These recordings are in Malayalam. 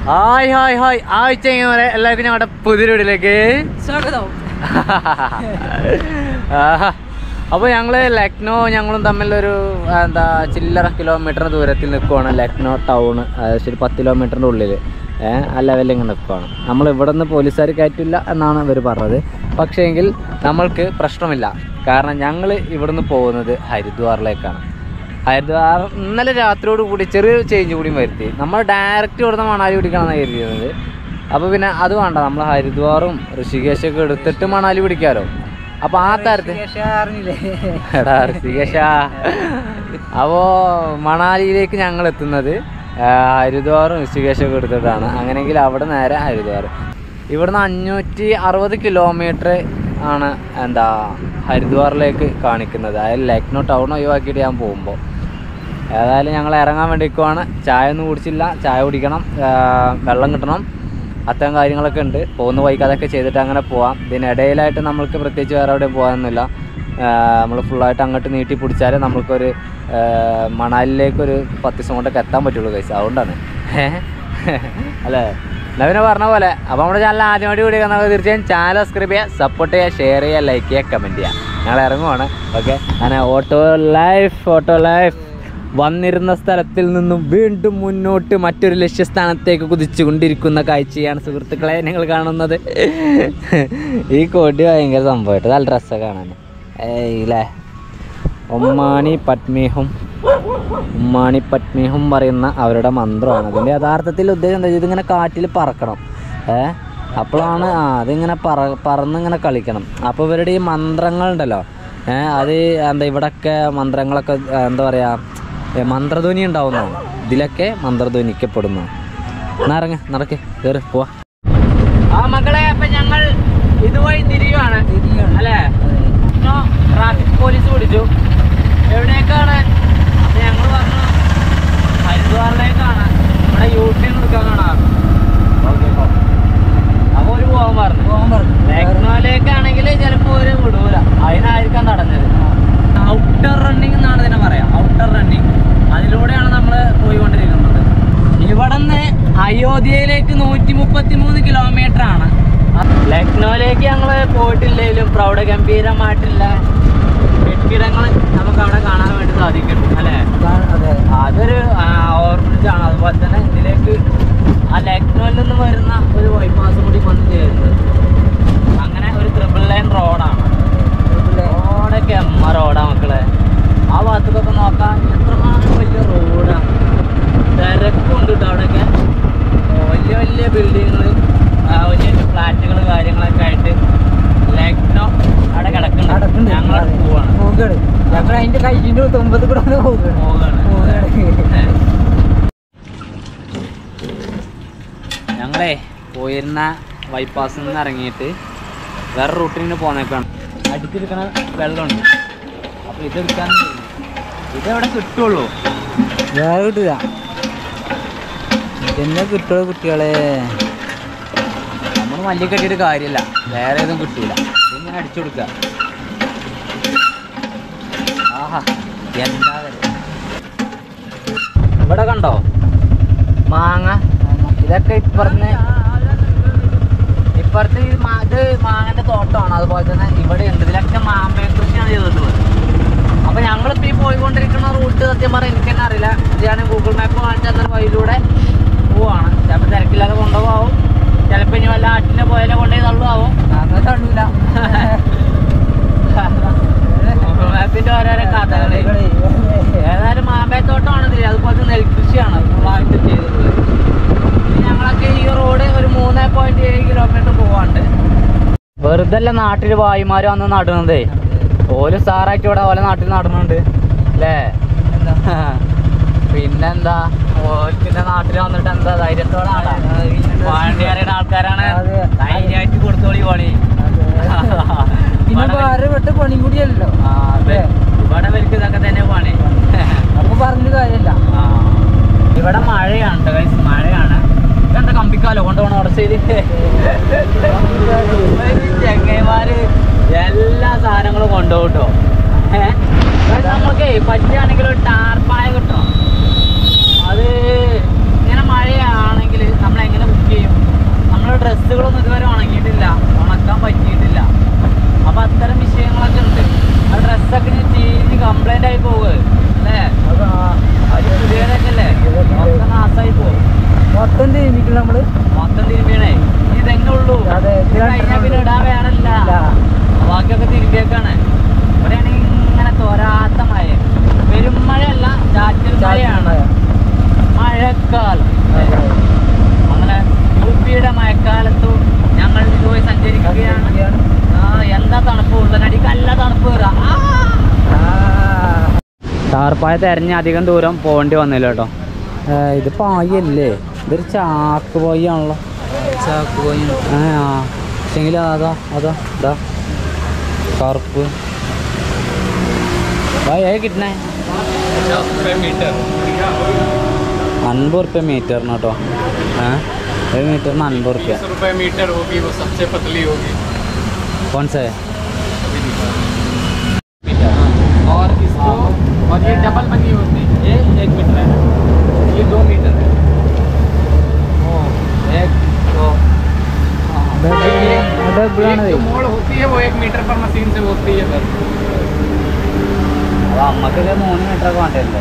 ഹായ് ഹായ് ഹായ് ആഴ്ച ഇങ്ങനെ എല്ലാവർക്കും ഞങ്ങളുടെ പുതിയൊരു വീട്ടിലേക്ക് സ്വാഗതം അപ്പോൾ ഞങ്ങൾ ലക്നോ ഞങ്ങളും തമ്മിലൊരു എന്താ ചില്ലറ കിലോമീറ്റർ ദൂരത്തിൽ നിൽക്കുവാണ് ലക്നോ ടൗൺ ഏകദേശം ഒരു പത്ത് കിലോമീറ്ററിൻ്റെ ഉള്ളിൽ ഏഹ് ആ ലെവലിൽ ഇങ്ങനെ നിൽക്കുവാണ് നമ്മൾ ഇവിടെ നിന്ന് പോലീസുകാർ കയറ്റില്ല എന്നാണ് ഇവർ പറഞ്ഞത് പക്ഷേങ്കിൽ നമ്മൾക്ക് പ്രശ്നമില്ല കാരണം ഞങ്ങൾ ഇവിടുന്ന് പോകുന്നത് ഹരിദ്വാറിലേക്കാണ് ഹരിദ്വാർ ഇന്നലെ രാത്രിയോട് കൂടി ചെറിയൊരു ചേഞ്ച് കൂടി വരുത്തി നമ്മൾ ഡയറക്റ്റ് ഇവിടുന്ന് മണാലി പിടിക്കണമെന്നാണ് കരുതിയത് അപ്പോൾ പിന്നെ അത് വേണ്ട നമ്മൾ ഹരിദ്വാറും ഋഷികേശൊക്കെ എടുത്തിട്ട് മണാലി പിടിക്കാമല്ലോ അപ്പോൾ ആ തരത്തിൽ അറിഞ്ഞില്ലേ എടാ ഋഷികേശ അപ്പോൾ മണാലിയിലേക്ക് ഞങ്ങൾ എത്തുന്നത് ആ, ഹരിദ്വാറും ഋഷികേശൊക്കെ എടുത്തിട്ടാണ് അങ്ങനെയെങ്കിൽ അവിടെ നേരെ ഹരിദ്വാർ ഇവിടുന്ന് അഞ്ഞൂറ്റി അറുപത് കിലോമീറ്റർ ആണ് എന്താ ഹരിദ്വാറിലേക്ക് കാണിക്കുന്നത് അതായത് ലക്നോ ടൗൺ ഒഴിവാക്കിയിട്ട് ഞാൻ പോകുമ്പോൾ ഏതായാലും ഞങ്ങൾ ഇറങ്ങാൻ വേണ്ടി നിൽക്കുവാണ് ചായ ഒന്നും കുടിച്ചില്ല ചായ കുടിക്കണം ആ, വെള്ളം കിട്ടണം അത്തരം കാര്യങ്ങളൊക്കെ ഉണ്ട് പോകുന്ന വഴിക്ക് അതൊക്കെ ചെയ്തിട്ട് അങ്ങനെ പോവാം ഇതിനിടയിലായിട്ട് നമ്മൾക്ക് പ്രത്യേകിച്ച് വേറെ എവിടെയും പോകാനൊന്നുമില്ല നമ്മൾ ഫുള്ളായിട്ട് അങ്ങോട്ട് നീട്ടി പിടിച്ചാലേ നമ്മൾക്കൊരു ആ, മണാലിലേക്കൊരു പത്ത് ദിവസം കൊണ്ടൊക്കെ എത്താൻ പറ്റുള്ളൂ കൈസ് അതുകൊണ്ടാണ് അല്ലേ എന്നാ പിന്നെ പറഞ്ഞ പോലെ അപ്പോൾ നമ്മുടെ ചാനൽ ആദ്യമായിട്ട് കൂടി കാണാൻ തീർച്ചയായും ചാനൽ സബ്സ്ക്രൈബ് ചെയ്യുക സപ്പോർട്ട് ചെയ്യുക ഷെയർ ചെയ്യുക ലൈക്ക് ചെയ്യുക കമൻറ്റ് ചെയ്യുക ഞങ്ങൾ ഇറങ്ങുവാണ് ഓക്കെ അങ്ങനെ ഓട്ടോ ലൈഫ് ഓട്ടോ ലൈഫ് വന്നിരുന്ന സ്ഥലത്തിൽ നിന്നും വീണ്ടും മുന്നോട്ട് മറ്റൊരു ലക്ഷ്യസ്ഥാനത്തേക്ക് കുതിച്ചു കൊണ്ടിരിക്കുന്ന കാഴ്ചയാണ് സുഹൃത്തുക്കളെ നിങ്ങൾ കാണുന്നത് ഈ കൊടി ഭയങ്കര സംഭവമായിട്ട് നല്ല ഡ്രസ്സൊക്കെ കാണാൻ ഏയ്ല്ലേ ഒമ്മാണി പത്മീഹും ഉമ്മാണി പത്മീഹും പറയുന്ന അവരുടെ മന്ത്രമാണ് അതിൻ്റെ യഥാർത്ഥത്തിൽ ഉദ്ദേശം എന്താ വെച്ചാൽ ഇതിങ്ങനെ കാറ്റിൽ പറക്കണം ഏ അപ്പോഴാണ് ആ അതിങ്ങനെ പറ പറന്നിങ്ങനെ കളിക്കണം അപ്പോൾ ഇവരുടെ ഈ മന്ത്രങ്ങളുണ്ടല്ലോ ഏ അത് എന്താ ഇവിടൊക്കെ മന്ത്രങ്ങളൊക്കെ ആ, എന്താ പറയുക മന്ത്രധ്വനി ഉണ്ടാവുന്നതാണ് ഇതിലൊക്കെ മന്ത്രധ്വനിക്കപ്പെടുന്നു എന്നാ ഇറങ്ങ നടക്ക് കയറി പോവാ ആ മക്കളെ അപ്പൊ ഞങ്ങൾ ഇതുവഴി തിരിയുവാണ് അല്ലേ ട്രാഫിക് പോലീസ് പിടിച്ചു എവിടേക്കാണ് അപ്പൊ ഞങ്ങൾ പറഞ്ഞു ഹരിദ്വാറിലേക്കാണ് ഇവിടെ യു ടി എടുക്കാൻ കാണാറ് അപ്പൊ ഒരു പോകാൻ പറഞ്ഞു പോകാൻ പറഞ്ഞു ലക്നോയിലേക്കാണെങ്കിൽ ചിലപ്പോ ഒരു വിടൂല അതിനായിരിക്കാം തടഞ്ഞത് ഔട്ടർ റണ്ണിങ് എന്നാണ് ഇതിനെ പറയാം ഔട്ടർ റണ്ണിങ് അതിലൂടെയാണ് നമ്മൾ പോയിക്കൊണ്ടിരിക്കുന്നത് ഇവിടെ നിന്ന് അയോധ്യയിലേക്ക് നൂറ്റി മുപ്പത്തി മൂന്ന് കിലോമീറ്റർ ആണ് ലക്നോയിലേക്ക് ഞങ്ങൾ പോയിട്ടില്ലെങ്കിലും പ്രൗഢഗംഭീരമായിട്ടുള്ള കെട്ടിടങ്ങൾ നമുക്ക് അവിടെ കാണാൻ വേണ്ടി സാധിക്കും അല്ലേ അതെ അതൊരു ഓർമ്മിച്ചാണ് അതുപോലെ തന്നെ ഇതിലേക്ക് ആ ലക്നോയിൽ നിന്ന് വരുന്ന ഒരു ബൈപ്പാസ് കൂടി വന്ന് ചേരുന്നത് അങ്ങനെ ഒരു ട്രിപ്പിൾ ലൈൻ റോഡാണ് റോഡൊക്കെ എമ്മ റോഡാ മക്കളെ ആ ഭാഗത്തേക്കൊക്കെ നോക്കാം എത്രമാത്രം വലിയ റോഡാണ് തിരക്കുണ്ട് കേട്ടോ അവിടെയൊക്കെ വലിയ വലിയ ബിൽഡിങ്ങുകൾ വലിയ വലിയ ഫ്ലാറ്റുകൾ കാര്യങ്ങളൊക്കെ ആയിട്ട് ലക്നോ അവിടെ കിടക്കുന്നുണ്ട് നടക്കുന്നുണ്ട് ഞങ്ങൾ പോവാണ് പോവുകയാണ് ഞങ്ങൾ അതിന്റെ കൈയിന്റെ തുമ്പത്ത് കൂടെ ഒന്ന് പോവുകയാണ് പോവുകയാണ് പോവുകയാണ്. ഞങ്ങളെ പോയിരുന്ന ബൈപ്പാസിൽ നിന്ന് ഇറങ്ങിയിട്ട് വേറെ റൂട്ടിന് പോന്നേക്കാണ് അടുത്തിരിക്കണ വെള്ളമുണ്ട് അപ്പോൾ ഇതെടുക്കാൻ ഇതെവിടെ കിട്ടുള്ളൂ വേറെ കിട്ടില്ല എന്നെ കിട്ടുള്ളൂ കുട്ടികളെ നമ്മൾ മല്ലി കെട്ടിയിട്ട് കാര്യമില്ല വേറെ ഏതും കിട്ടൂല ഇങ്ങനെ അടിച്ചു കൊടുക്കുക ആഹാ എന്താ വില. ഇവിടെ കണ്ടോ മാങ്ങ ഇതൊക്കെ ഇപ്പുറത്ത് ഇപ്പുറത്ത് ഈ മാ- ഇത് മാങ്ങന്റെ തോട്ടമാണ് അതുപോലെ തന്നെ ഇവിടെ ഉണ്ട് ഇതിലൊക്കെ മാമ്പഴ കൃഷിയാണ് ചെയ്തിട്ടുള്ളത് അപ്പൊ ഞങ്ങളിപ്പോ ഈ പോയിക്കൊണ്ടിരിക്കുന്ന റൂട്ട് സത്യം പറഞ്ഞാൽ എനിക്ക് തന്നെ അറിയില്ല ഇത് ഞാൻ ഗൂഗിൾ മാപ്പ് കാണിച്ചു തന്ന വഴിയിലൂടെ പോവാണ് ചിലപ്പോൾ തിരക്കില്ലാതെ കൊണ്ടുപോകാവും ചിലപ്പോൾ ഇനി വല്ല ആട്ടിനെ പോയാലേ കൊണ്ടുപോയി തള്ളുമാവും അങ്ങനെ തള്ളൂല ഗൂഗിൾ മാപ്പിന്റെ ഓരോരോ കഥകള് ഏതായാലും മാമ്പഴത്തോട്ടമാണ് ഇതിൽ അതുപോലെ നെൽകൃഷിയാണ് ഫുള്ളായിട്ട് ചെയ്തിട്ടുള്ളത് ഇനി ഞങ്ങളൊക്കെ ഈ റോഡ് ഒരു മൂന്ന് പോയിന്റ് ഏഴ് കിലോമീറ്റർ പോവാണ്ട് വെറുതെ അല്ല നാട്ടിൽ വായുമാര് വന്ന് നടുന്നതേ ഓല് സാറായിട്ട് ഇവിടെ ഓലെ നാട്ടിൽ നടുന്നുണ്ട് അല്ലേ പിന്നെന്താ ഓൽക്കിന്റെ നാട്ടിൽ വന്നിട്ട് എന്താ ധൈര്യത്തോടാണ് വാണ്ടിയാരുടെ ആൾക്കാരാണ് അതെ. ധൈര്യമായിട്ട് കൊടുത്തോളി പണി പിന്നെ വേറെ വിട്ട് പണിയും കൂടിയല്ലോ ആ, അതെ. ഇവിടെ ഇവർക്ക് ഇതൊക്കെ തന്നെ പണി നമുക്ക് പറഞ്ഞിട്ട് കാര്യമില്ല ആ. ഇവിടെ മഴയാണ് ട്ടോ guys, മഴയാണ് ഇതെന്താ കമ്പിക്കാലോ കൊണ്ടുപോകണം ഉടച്ചേരി ചെങ്ങൈമാര് എല്ലാ സാധനങ്ങളും കൊണ്ടുപോകും കേട്ടോ ഏഹ് നമുക്ക് പറ്റുകയാണെങ്കിൽ ഒരു ടാർപ്പായ കിട്ടണം അത് ഇങ്ങനെ മഴയാണെങ്കിൽ നമ്മൾ എങ്ങനെ ഡ്രസ്സുകളൊന്നും ഇതുവരെ ഉണങ്ങിയിട്ടില്ല ഉണക്കാൻ പറ്റിയിട്ടില്ല അപ്പൊ അത്തരം വിഷയങ്ങളൊക്കെ ഉണ്ട് ആ ഡ്രസ്സൊക്കെ ഇനി ചീഞ്ഞ് കംപ്ലൈന്റ് ആയി പോകുക അല്ലേ അത് പുതിയതൊക്കെ അല്ലേ ഒക്കെ നാശമായി പോകും മൊത്തം തിരിഞ്ഞിട്ടില്ല നമ്മള് മൊത്തം തിരുമ്പിയണേ ഇനി ഇതന്നെ ഉള്ളൂ അതെ, ഇത് ഇത് കഴിഞ്ഞാൽ പിന്നെ ഇടാൻ വേണല്ല ഇല്ല. ബാക്കിയൊക്കെ തിരുമ്പിയേക്കാണ് ഇവിടെയാണെങ്കിൽ ഇങ്ങനെ തോരാത്ത മഴ പെരുമഴയല്ല ചാറ്റൽ മഴയാണ് മഴക്കാലം അങ്ങനെ യു പിയുടെ മഴക്കാലത്തു ഞങ്ങൾ ഇതുപോയി സഞ്ചരിക്കുകയാണ് ആ എന്താ തണുപ്പ് ഉള്ളനടിക്ക് നല്ല തണുപ്പ് കയറാം ടാർപ്പായ തെരഞ്ഞ് അധികം ദൂരം പോകേണ്ടി വന്നില്ല കേട്ടോ ഇത് പായല്ലേ ഇതൊരു ചാക്ക് പോയാണല്ലോ ചാക്ക് പോയി ആ പക്ഷെങ്കിൽ അതാ അതാ ഇതാ കറുപ്പ് ഏ കിട്ടണേ അൻപത് റുപ്യ മീറ്ററിന് കേട്ടോ ഏ ഒരു മീറ്ററിന് അൻപത് റുപ്യ रुपए मीटर होगी वो सबसे पतली होगी कौन सा है और इसको और ये डबल बनी होती है ये एक मीटर है ये दो मीटर है एक दो एक जो मोड़ होती है वो एक मीटर पर मशीन से होती है सर അപ്പൊ അമ്മക്കൊക്കെ മൂന്ന് മീറ്റർ ഒക്കെ വേണ്ടല്ലേ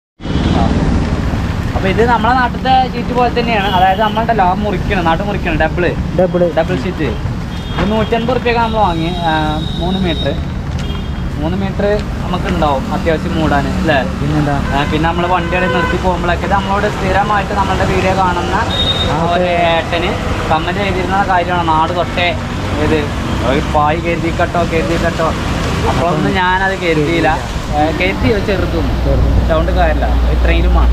അപ്പൊ ഇത് നമ്മളെ നാട്ടിലത്തെ ഷീറ്റ് പോലെ തന്നെയാണ് അതായത് നമ്മളുണ്ടല്ലോ ആ മുറിക്കണം നാട്ടു മുറിക്കണം ഡബിള് ഡബിള് ഡബിൾ ഷീറ്റ് ഇത് നൂറ്റൻപത് റുപ്യൊക്കെ നമ്മൾ വാങ്ങി ആ, മൂന്ന് മീറ്റർ മൂന്ന് മീറ്റർ നമുക്ക് ഉണ്ടാവും അത്യാവശ്യം മൂടാൻ അല്ലേ പിന്നെന്താ ആ, പിന്നെ നമ്മൾ വണ്ടികളിൽ നിർത്തി പോകുമ്പോഴൊക്കെ ഇത് നമ്മളോട് സ്ഥിരമായിട്ട് നമ്മളുടെ വീഡിയോ കാണുന്ന ഒരു ഏട്ടന് കമൻറ്റ് ചെയ്തിരുന്ന കാര്യമാണ് നാട് തൊട്ടേ ഇത് ഒരു പായ് കരുതിക്കട്ടോ കരുതിക്കട്ടോ അപ്പോഴൊന്നും ഞാനത് കരുതിയില്ല ഏ, കരുതിയോ ചെറുതും സൗണ്ട് കാര്യമില്ല ട്രെയിനുമാണ്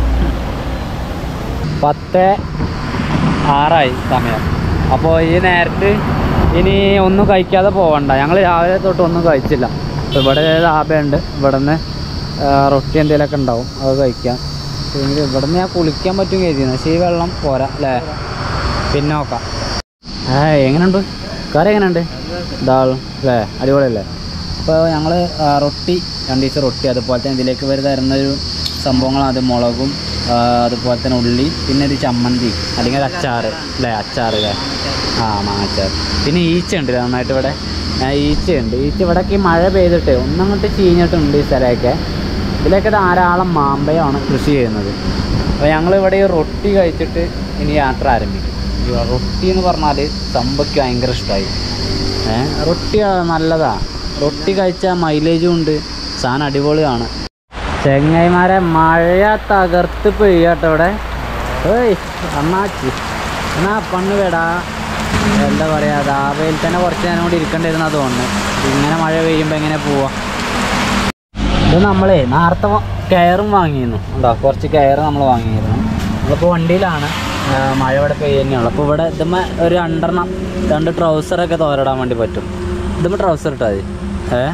പത്ത് ആറായി സമയം അപ്പോൾ ഈ നേരത്ത് ഇനി ഒന്നും കഴിക്കാതെ പോകണ്ട ഞങ്ങൾ രാവിലെ തൊട്ട് ഒന്നും കഴിച്ചില്ല അപ്പോൾ ഇവിടെ ലാഭമുണ്ട് ഇവിടെ നിന്ന് റൊട്ടി എന്തെങ്കിലുമൊക്കെ ഉണ്ടാവും അത് കഴിക്കാം പിന്നെ ഇവിടെ നിന്ന് ഞാൻ കുളിക്കാൻ പറ്റും കരുതിയിരുന്നു പക്ഷേ ഈ വെള്ളം പോരാ അല്ലേ പിന്നെ നോക്കാം ആ എങ്ങനെയുണ്ട് കറി എങ്ങനെയുണ്ട് ദാൾ അല്ലേ അടിപൊളിയല്ലേ അപ്പോൾ ഞങ്ങൾ റൊട്ടി രണ്ട് ദിവസം റൊട്ടി അതുപോലെ തന്നെ ഇതിലേക്ക് വരെ തരുന്നൊരു സംഭവങ്ങളാണ് അത് മുളകും ആ, അതുപോലെ തന്നെ ഉള്ളി പിന്നെ ഒരു ചമ്മന്തി അല്ലെങ്കിൽ ഒരു അച്ചാർ അല്ലേ അച്ചാർ അല്ലേ ആ മാങ്ങാച്ചാർ പിന്നെ ഈച്ച ഉണ്ട് നന്നായിട്ട് ഇവിടെ ആ, ഈച്ചയുണ്ട് ഈച്ച ഇവിടെയൊക്കെ ഈ മഴ പെയ്തിട്ട് ഒന്നങ്ങോട്ട് ചീഞ്ഞിട്ടുണ്ട് ഈ സ്ഥലമൊക്കെ ഇതിലൊക്കെ ധാരാളം മാമ്പഴമാണ് കൃഷി ചെയ്യുന്നത് അപ്പോൾ ഞങ്ങളിവിടെ ഈ റൊട്ടി കഴിച്ചിട്ട് ഇനി യാത്ര ആരംഭിക്കും ഈ റൊട്ടി എന്ന് പറഞ്ഞാൽ സംഭയ്ക്ക് ഭയങ്കര ഇഷ്ടമായി ഏഹ് റൊട്ടി നല്ലതാ റൊട്ടി കഴിച്ചാൽ മൈലേജും ഉണ്ട് സാധനം അടിപൊളിയാണ് ചെങ്ങൈമാരെ മഴ തകർത്ത് പെയ്യാട്ടോ ഇവിടെ ഏയ് അണ്ണാച്ചി എന്നാ പണ്ണ് വേടാ എന്താ പറയാ ദാബയിൽ തന്നെ കുറച്ച് നേരം കൂടി ഇരിക്കേണ്ടിരുന്ന തോന്നുന്നു ഇങ്ങനെ മഴ പെയ്യുമ്പോൾ എങ്ങനെ പോവാ ഇത് നമ്മളേ നേരത്തെ വ- കയറും വാങ്ങിയിരുന്നു ഉണ്ടോ കുറച്ച് കയർ നമ്മൾ വാങ്ങിയിരുന്നു നമ്മളിപ്പോൾ വണ്ടിയിലാണ് ആ, മഴ ഇവിടെ പെയ്യുന്നുള്ളൂ അപ്പോൾ ഇവിടെ ഇതുമ്മ ഒരു രണ്ടെണ്ണം രണ്ട് ട്രൗസറൊക്കെ തോരടാൻ വേണ്ടി പറ്റും ഇതുമ്മ ട്രൗസർ ഇട്ടാൽ മതി ഏ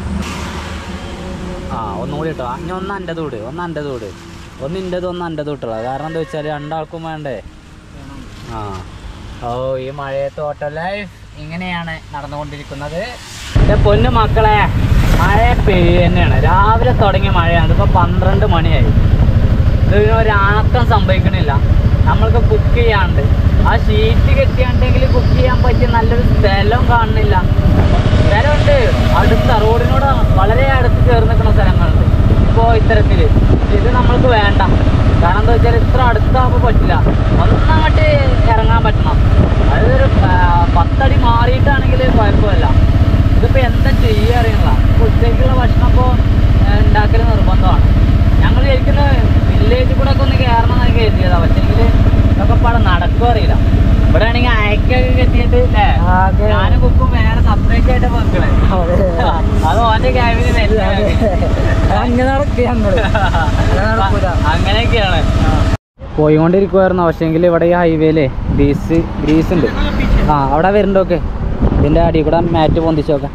ആ ഒന്നുകൂടി ഇട്ടോ ഇനി ഒന്ന് എൻ്റെ തൂട് ഒന്ന് എൻ്റെ തൂട് ഒന്ന് ഇൻ്റെത് ഒന്ന് എൻ്റെ തൂട്ടുള്ള കാരണം എന്താ വെച്ചാൽ രണ്ടാൾക്കും വേണ്ടേ ആ ഓ ഈ മഴയത്ത് ഓട്ടോ ലൈഫ് ഇങ്ങനെയാണ് നടന്നുകൊണ്ടിരിക്കുന്നത് എൻ്റെ പൊന്നു മക്കളെ മഴ പെയ്യ തന്നെയാണ് രാവിലെ തുടങ്ങിയ മഴയാണ് ഇതിപ്പോൾ പന്ത്രണ്ട് മണിയായി ഇതിന് ഒരു ആക്കം സംഭവിക്കണില്ല നമ്മൾക്ക് കുക്ക് ചെയ്യാണ്ട് ആ ഷീറ്റ് കെട്ടിയാണ്ടെങ്കിൽ കുക്ക് ചെയ്യാൻ പറ്റിയ നല്ലൊരു സ്ഥലം കാണുന്നില്ല സ്ഥലമുണ്ട് അടുത്ത റോഡിനോട് വളരെ അടുത്ത് ചേർന്ന് നിൽക്കുന്ന സ്ഥലങ്ങളുണ്ട് ഇപ്പോൾ ഇത്തരത്തിൽ ഇത് നമ്മൾക്ക് വേണ്ട കാരണം എന്താ വെച്ചാൽ ഇത്ര അടുത്താകുമ്പോൾ പറ്റില്ല ഒന്നങ്ങോട്ട് ഇറങ്ങാൻ പറ്റണം അതായത് ഒരു ആ, പത്തടി മാറിയിട്ടാണെങ്കിൽ കുഴപ്പമില്ല ഇതിപ്പോൾ എന്താ ചെയ്യുക അറിയണില്ല ഇപ്പോൾ ഉച്ചയ്ക്കുള്ള ഭക്ഷണം ഇപ്പോൾ ഉണ്ടാക്കൽ നിർബന്ധമാണ് ഞങ്ങൾ ശരിക്കും വില്ലേജിൽ കൂടെ ഒക്കെ ഒന്ന് കയറണം എന്നൊക്കെ കരുതിയതാ പക്ഷേ ഇതൊക്കെ പാടെ നടക്കും അറിയില്ല ഇവിടെ ആണെങ്കിൽ അയക്കൊക്കെ കെട്ടിയിട്ട് അല്ലേ ആകെ- ഞാനും കുക്കും വേറെ സെപ്പറേറ്റ് ആയിട്ട് മക്കളെ അത് ഓന്റെ ക്യാബിന് അങ്ങനെ നടക്കുക ഞങ്ങള് അങ്ങനെ നടക്കൂല അങ്ങനെയൊക്കെയാണ് പോയിക്കൊണ്ടിരിക്കുവായിരുന്നു പക്ഷേങ്കിൽ ഇവിടെ ഈ ഹൈവേയില് ഗ്രീസ് ഗ്രീസ് ഉണ്ട് ആ അവിടെ വരുന്നുണ്ടോക്കെ ഇതിൻ്റെ അടിയിൽ കൂടെ മാറ്റ് പൊന്തിച്ചോക്കെ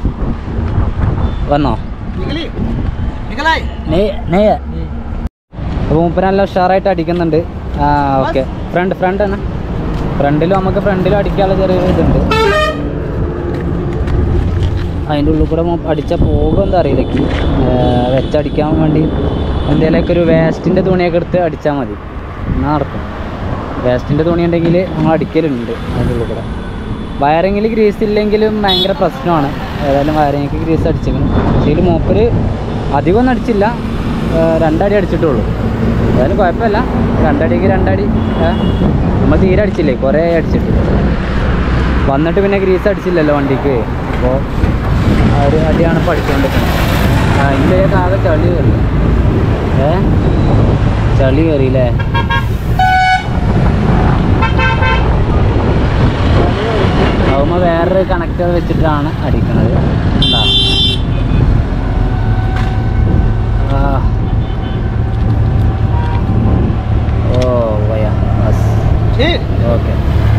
വന്നോ निकली निकल आई നെയ്യ് നെയ്യ് അപ്പോൾ മൂപ്പര് നല്ല ഉഷാറായിട്ട് അടിക്കുന്നുണ്ട് ആ ഓക്കെ ഫ്രണ്ട് ഫ്രണ്ട് തന്നെ ഫ്രണ്ടിലും നമുക്ക് ഫ്രണ്ടിലും അടിക്കാനുള്ള ചെറിയൊരു ഇതുണ്ട് അതിൻ്റെ ഉള്ളിൽ കൂടെ മൂപ്പ- അടിച്ചാൽ പോകും എന്താ അറിയില്ല എനിക്ക്. ഏ, വെച്ചടിക്കാൻ വേണ്ടി എന്തെങ്കിലുമൊക്കെ ഒരു വേസ്റ്റിൻ്റെ തുണിയൊക്കെ എടുത്ത് അടിച്ചാൽ മതി എന്നാൽ നടക്കും വേസ്റ്റിൻ്റെ തുണി ഉണ്ടെങ്കിൽ നമ്മൾ അടിക്കലുണ്ട് അതിൻ്റെ ഉള്ളിൽ കൂടെ വയറിങ്ങിൽ ഗ്രീസ് ഇല്ലെങ്കിലും ഭയങ്കര പ്രശ്നമാണ് ഏതായാലും വയറിങ്ങിക്ക് ഗ്രീസ് അടിച്ചിരിക്കണം പക്ഷേ ഇതിൽ മൂപ്പര് അധികമൊന്നും അടിച്ചില്ല ആ, രണ്ടടി അടിച്ചിട്ടുള്ളൂ ഏതായാലും കുഴപ്പമില്ല രണ്ടടിക്ക് രണ്ടടി ഏ, നമ്മൾ തീരെ അടിച്ചില്ലേ കുറേ അടിച്ചിട്ട് വന്നിട്ട് പിന്നെ ഗ്രീസ് അടിച്ചില്ലല്ലോ വണ്ടിക്ക് അപ്പോൾ ആ ഒരു അടിയാണ് ഇപ്പോൾ അടിച്ചുകൊണ്ടിരിക്കുന്നത് ആ ഇതിൻ്റെ ആകെ ചളി കയറി ഏ ചളി കയറിയില്ലേ ആവുമ്പോൾ വേറൊരു കണക്ടർ വെച്ചിട്ടാണ് അടിക്കണത് കണ്ടാ? ആ. ഓ വയ്യ ബസ് ഓക്കെ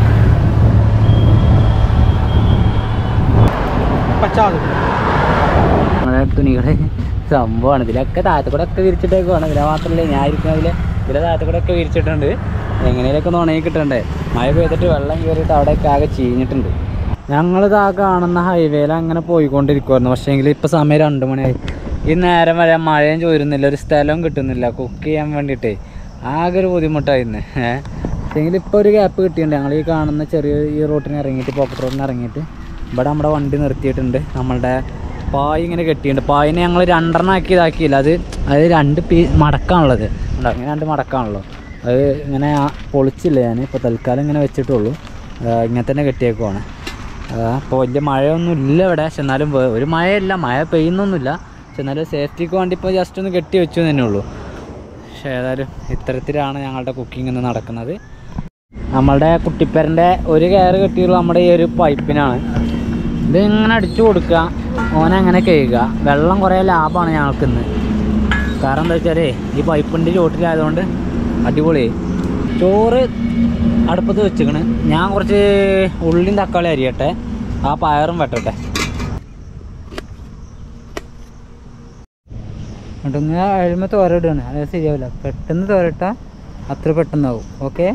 पचास നമ്മുടെ തുണികൾ സംഭവമാണ് ഇതിലൊക്കെ താഴത്തെ കൂടെ ഒക്കെ വിരിച്ചിട്ടേക്കുവാണ് ഇതിലെ മാത്രമല്ല ഞാൻ ഇരിക്കുന്നതിൽ ഇതിലെ താഴത്തെ കൂടെ ഒക്കെ വിരിച്ചിട്ടുണ്ട് എങ്ങനെയൊക്കെ ഒന്ന് ഉണങ്ങി കിട്ടണ്ടേ മഴ പെയ്തിട്ട് വെള്ളം കയറിയിട്ട് അവിടെയൊക്കെ ആകെ ചീഞ്ഞിട്ടുണ്ട് ഞങ്ങളിത് ആ കാണുന്ന ഹൈവേയിൽ അങ്ങനെ പോയിക്കൊണ്ടിരിക്കുമായിരുന്നു പക്ഷേ എങ്കിൽ ഇപ്പോൾ സമയം രണ്ട് മണിയായി ഈ നേരം വരെ മഴയും ചോരുന്നില്ല ഒരു സ്ഥലവും കിട്ടുന്നില്ല കുക്ക് ചെയ്യാൻ വേണ്ടിയിട്ടേ ആകെ ഒരു ബുദ്ധിമുട്ടായിരുന്നു ഏഹ് പക്ഷേങ്കിൽ ഇപ്പോൾ ഒരു ഗ്യാപ്പ് കിട്ടിയിട്ടുണ്ട് ഞങ്ങൾ ഈ കാണുന്ന ചെറിയ ഈ റോട്ടിന് ഇറങ്ങിയിട്ട് പോക്കറ്റ് റോഡിന് ഇറങ്ങിയിട്ട് ഇവിടെ നമ്മുടെ വണ്ടി നിർത്തിയിട്ടുണ്ട് നമ്മളുടെ പായ് ഇങ്ങനെ കെട്ടിയിട്ടുണ്ട് പായിനെ ഞങ്ങൾ രണ്ടെണ്ണം ആക്കി ഇതാക്കിയില്ല അത് അത് രണ്ട് പീ മടക്കാണുള്ളത് ഉണ്ടോ അങ്ങനെ രണ്ട് മടക്കാണല്ലോ അത് ഇങ്ങനെ ആ പൊളിച്ചില്ല ഞാൻ ഇപ്പോൾ തൽക്കാലം ഇങ്ങനെ വെച്ചിട്ടുള്ളൂ ആ, ഇങ്ങനെ തന്നെ കെട്ടിയേക്കുവാണ് അപ്പോൾ വലിയ മഴയൊന്നും ഇല്ല ഇവിടെ പക്ഷെ എന്നാലും വേ- ഒരു മഴയില്ല മഴ പെയ്യുന്നൊന്നുമില്ല പക്ഷെ എന്നാലും സേഫ്റ്റിക്ക് വേണ്ടി ഇപ്പോൾ ജസ്റ്റ് ഒന്ന് കെട്ടി വെച്ചു തന്നെ ഉള്ളൂ പക്ഷേ ഏതായാലും ഇത്തരത്തിലാണ് ഞങ്ങളുടെ കുക്കിംഗ് ഇന്ന് നടക്കുന്നത് നമ്മളുടെ കുട്ടിപ്പേരൻ്റെ ഒരു കയറ് കെട്ടിയുള്ള നമ്മുടെ ഈ ഒരു പൈപ്പിനാണ് ഇത് ഇങ്ങനെ അടിച്ചു കൊടുക്കുക ഓനങ്ങനെ കഴുകുക വെള്ളം കുറേ ലാഭമാണ് ഞങ്ങൾക്ക് ഇന്ന് കാരണം എന്താ വെച്ചാലേ ഈ പൈപ്പിൻ്റെ ചോട്ടിലായതുകൊണ്ട് അടിപൊളി ചോറ് അടുപ്പത്ത് വെച്ചിക്കണ് ഞാൻ കുറച്ച് ഉള്ളിയും തക്കാളി അരിയട്ടെ ആ പയറും വെട്ടട്ടെ എന്നിട്ട് അഴിമ തോരയിടുകയാണ് അത് ശരിയാവില്ല പെട്ടെന്ന് തോരട്ടാൽ അത്ര പെട്ടെന്നാവും ഓക്കെ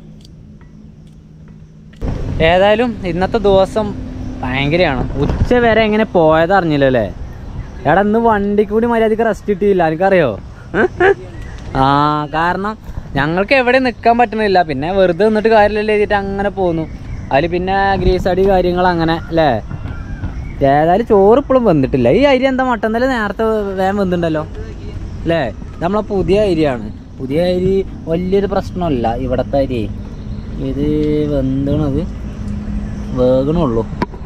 ഏതായാലും ഇന്നത്തെ ദിവസം ഭയങ്കരമാണ് ഉച്ച വരെ എങ്ങനെ പോയത് അറിഞ്ഞില്ലല്ലേ എടാ ഇന്ന് വണ്ടിക്ക് കൂടി മര്യാദക്ക് റെസ്റ്റ് കിട്ടിയില്ല എനിക്കറിയോ ആ കാരണം ഞങ്ങൾക്ക് എവിടെ നിൽക്കാൻ പറ്റുന്നില്ല പിന്നെ വെറുതെ നിന്നിട്ട് കാര്യമില്ലല്ലോ എഴുതിയിട്ട് അങ്ങനെ പോന്നു അതിൽ പിന്നെ ഗ്രീസ് അടി കാര്യങ്ങൾ അങ്ങനെ അല്ലേ ഏതായാലും ചോറ് ഇപ്പോഴും വെന്തിട്ടില്ല ഈ അരി എന്താ മട്ടന്നല്ലേ നേരത്തെ വേഗം വെന്തിട്ടുണ്ടല്ലോ അല്ലേ ഇത് നമ്മളെ പുതിയ അരിയാണ് പുതിയ അരി വലിയൊരു പ്രശ്നമല്ല ഇവിടുത്തെ അരി ഇത് വെന്തണത് വേഗണുള്ളൂ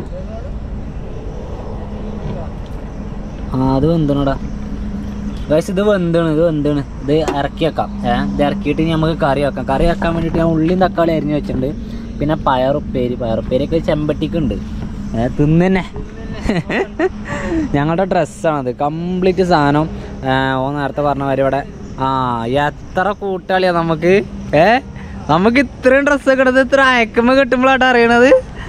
ആ അത് വെന്തണടാ ഗൈസ് ഇത് വെന്താണ് ഇത് വെന്താണ് ഇത് ഇറക്കി വെക്കാം ഏഹ് ഇത് ഇറക്കിയിട്ട് ഇനി നമുക്ക് കറി വെക്കാം കറി വെക്കാൻ വേണ്ടിയിട്ട് ഞാൻ ഉള്ളിയും തക്കാളി അരിഞ്ഞ് വെച്ചിട്ടുണ്ട് പിന്നെ പയറുപ്പേരി പയറുപ്പേരിയൊക്കെ ചെമ്പട്ടിക്കുണ്ട് ഏഹ് തിന്നെ ഞങ്ങളുടെ ഡ്രസ്സാണത് കംപ്ലീറ്റ് സാധനം ഏഹ് ഓ നേരത്തെ പറഞ്ഞ മാതിരി ഇവിടെ ആ എത്ര കൂട്ടാളിയാ നമുക്ക് ഏ നമുക്ക് ഇത്രയും ഡ്രസ്സൊക്കെ എടുത്ത് ഇത്ര അയക്കുമ്പോ കിട്ടുമ്പോഴാട്ടോ അറിയണത്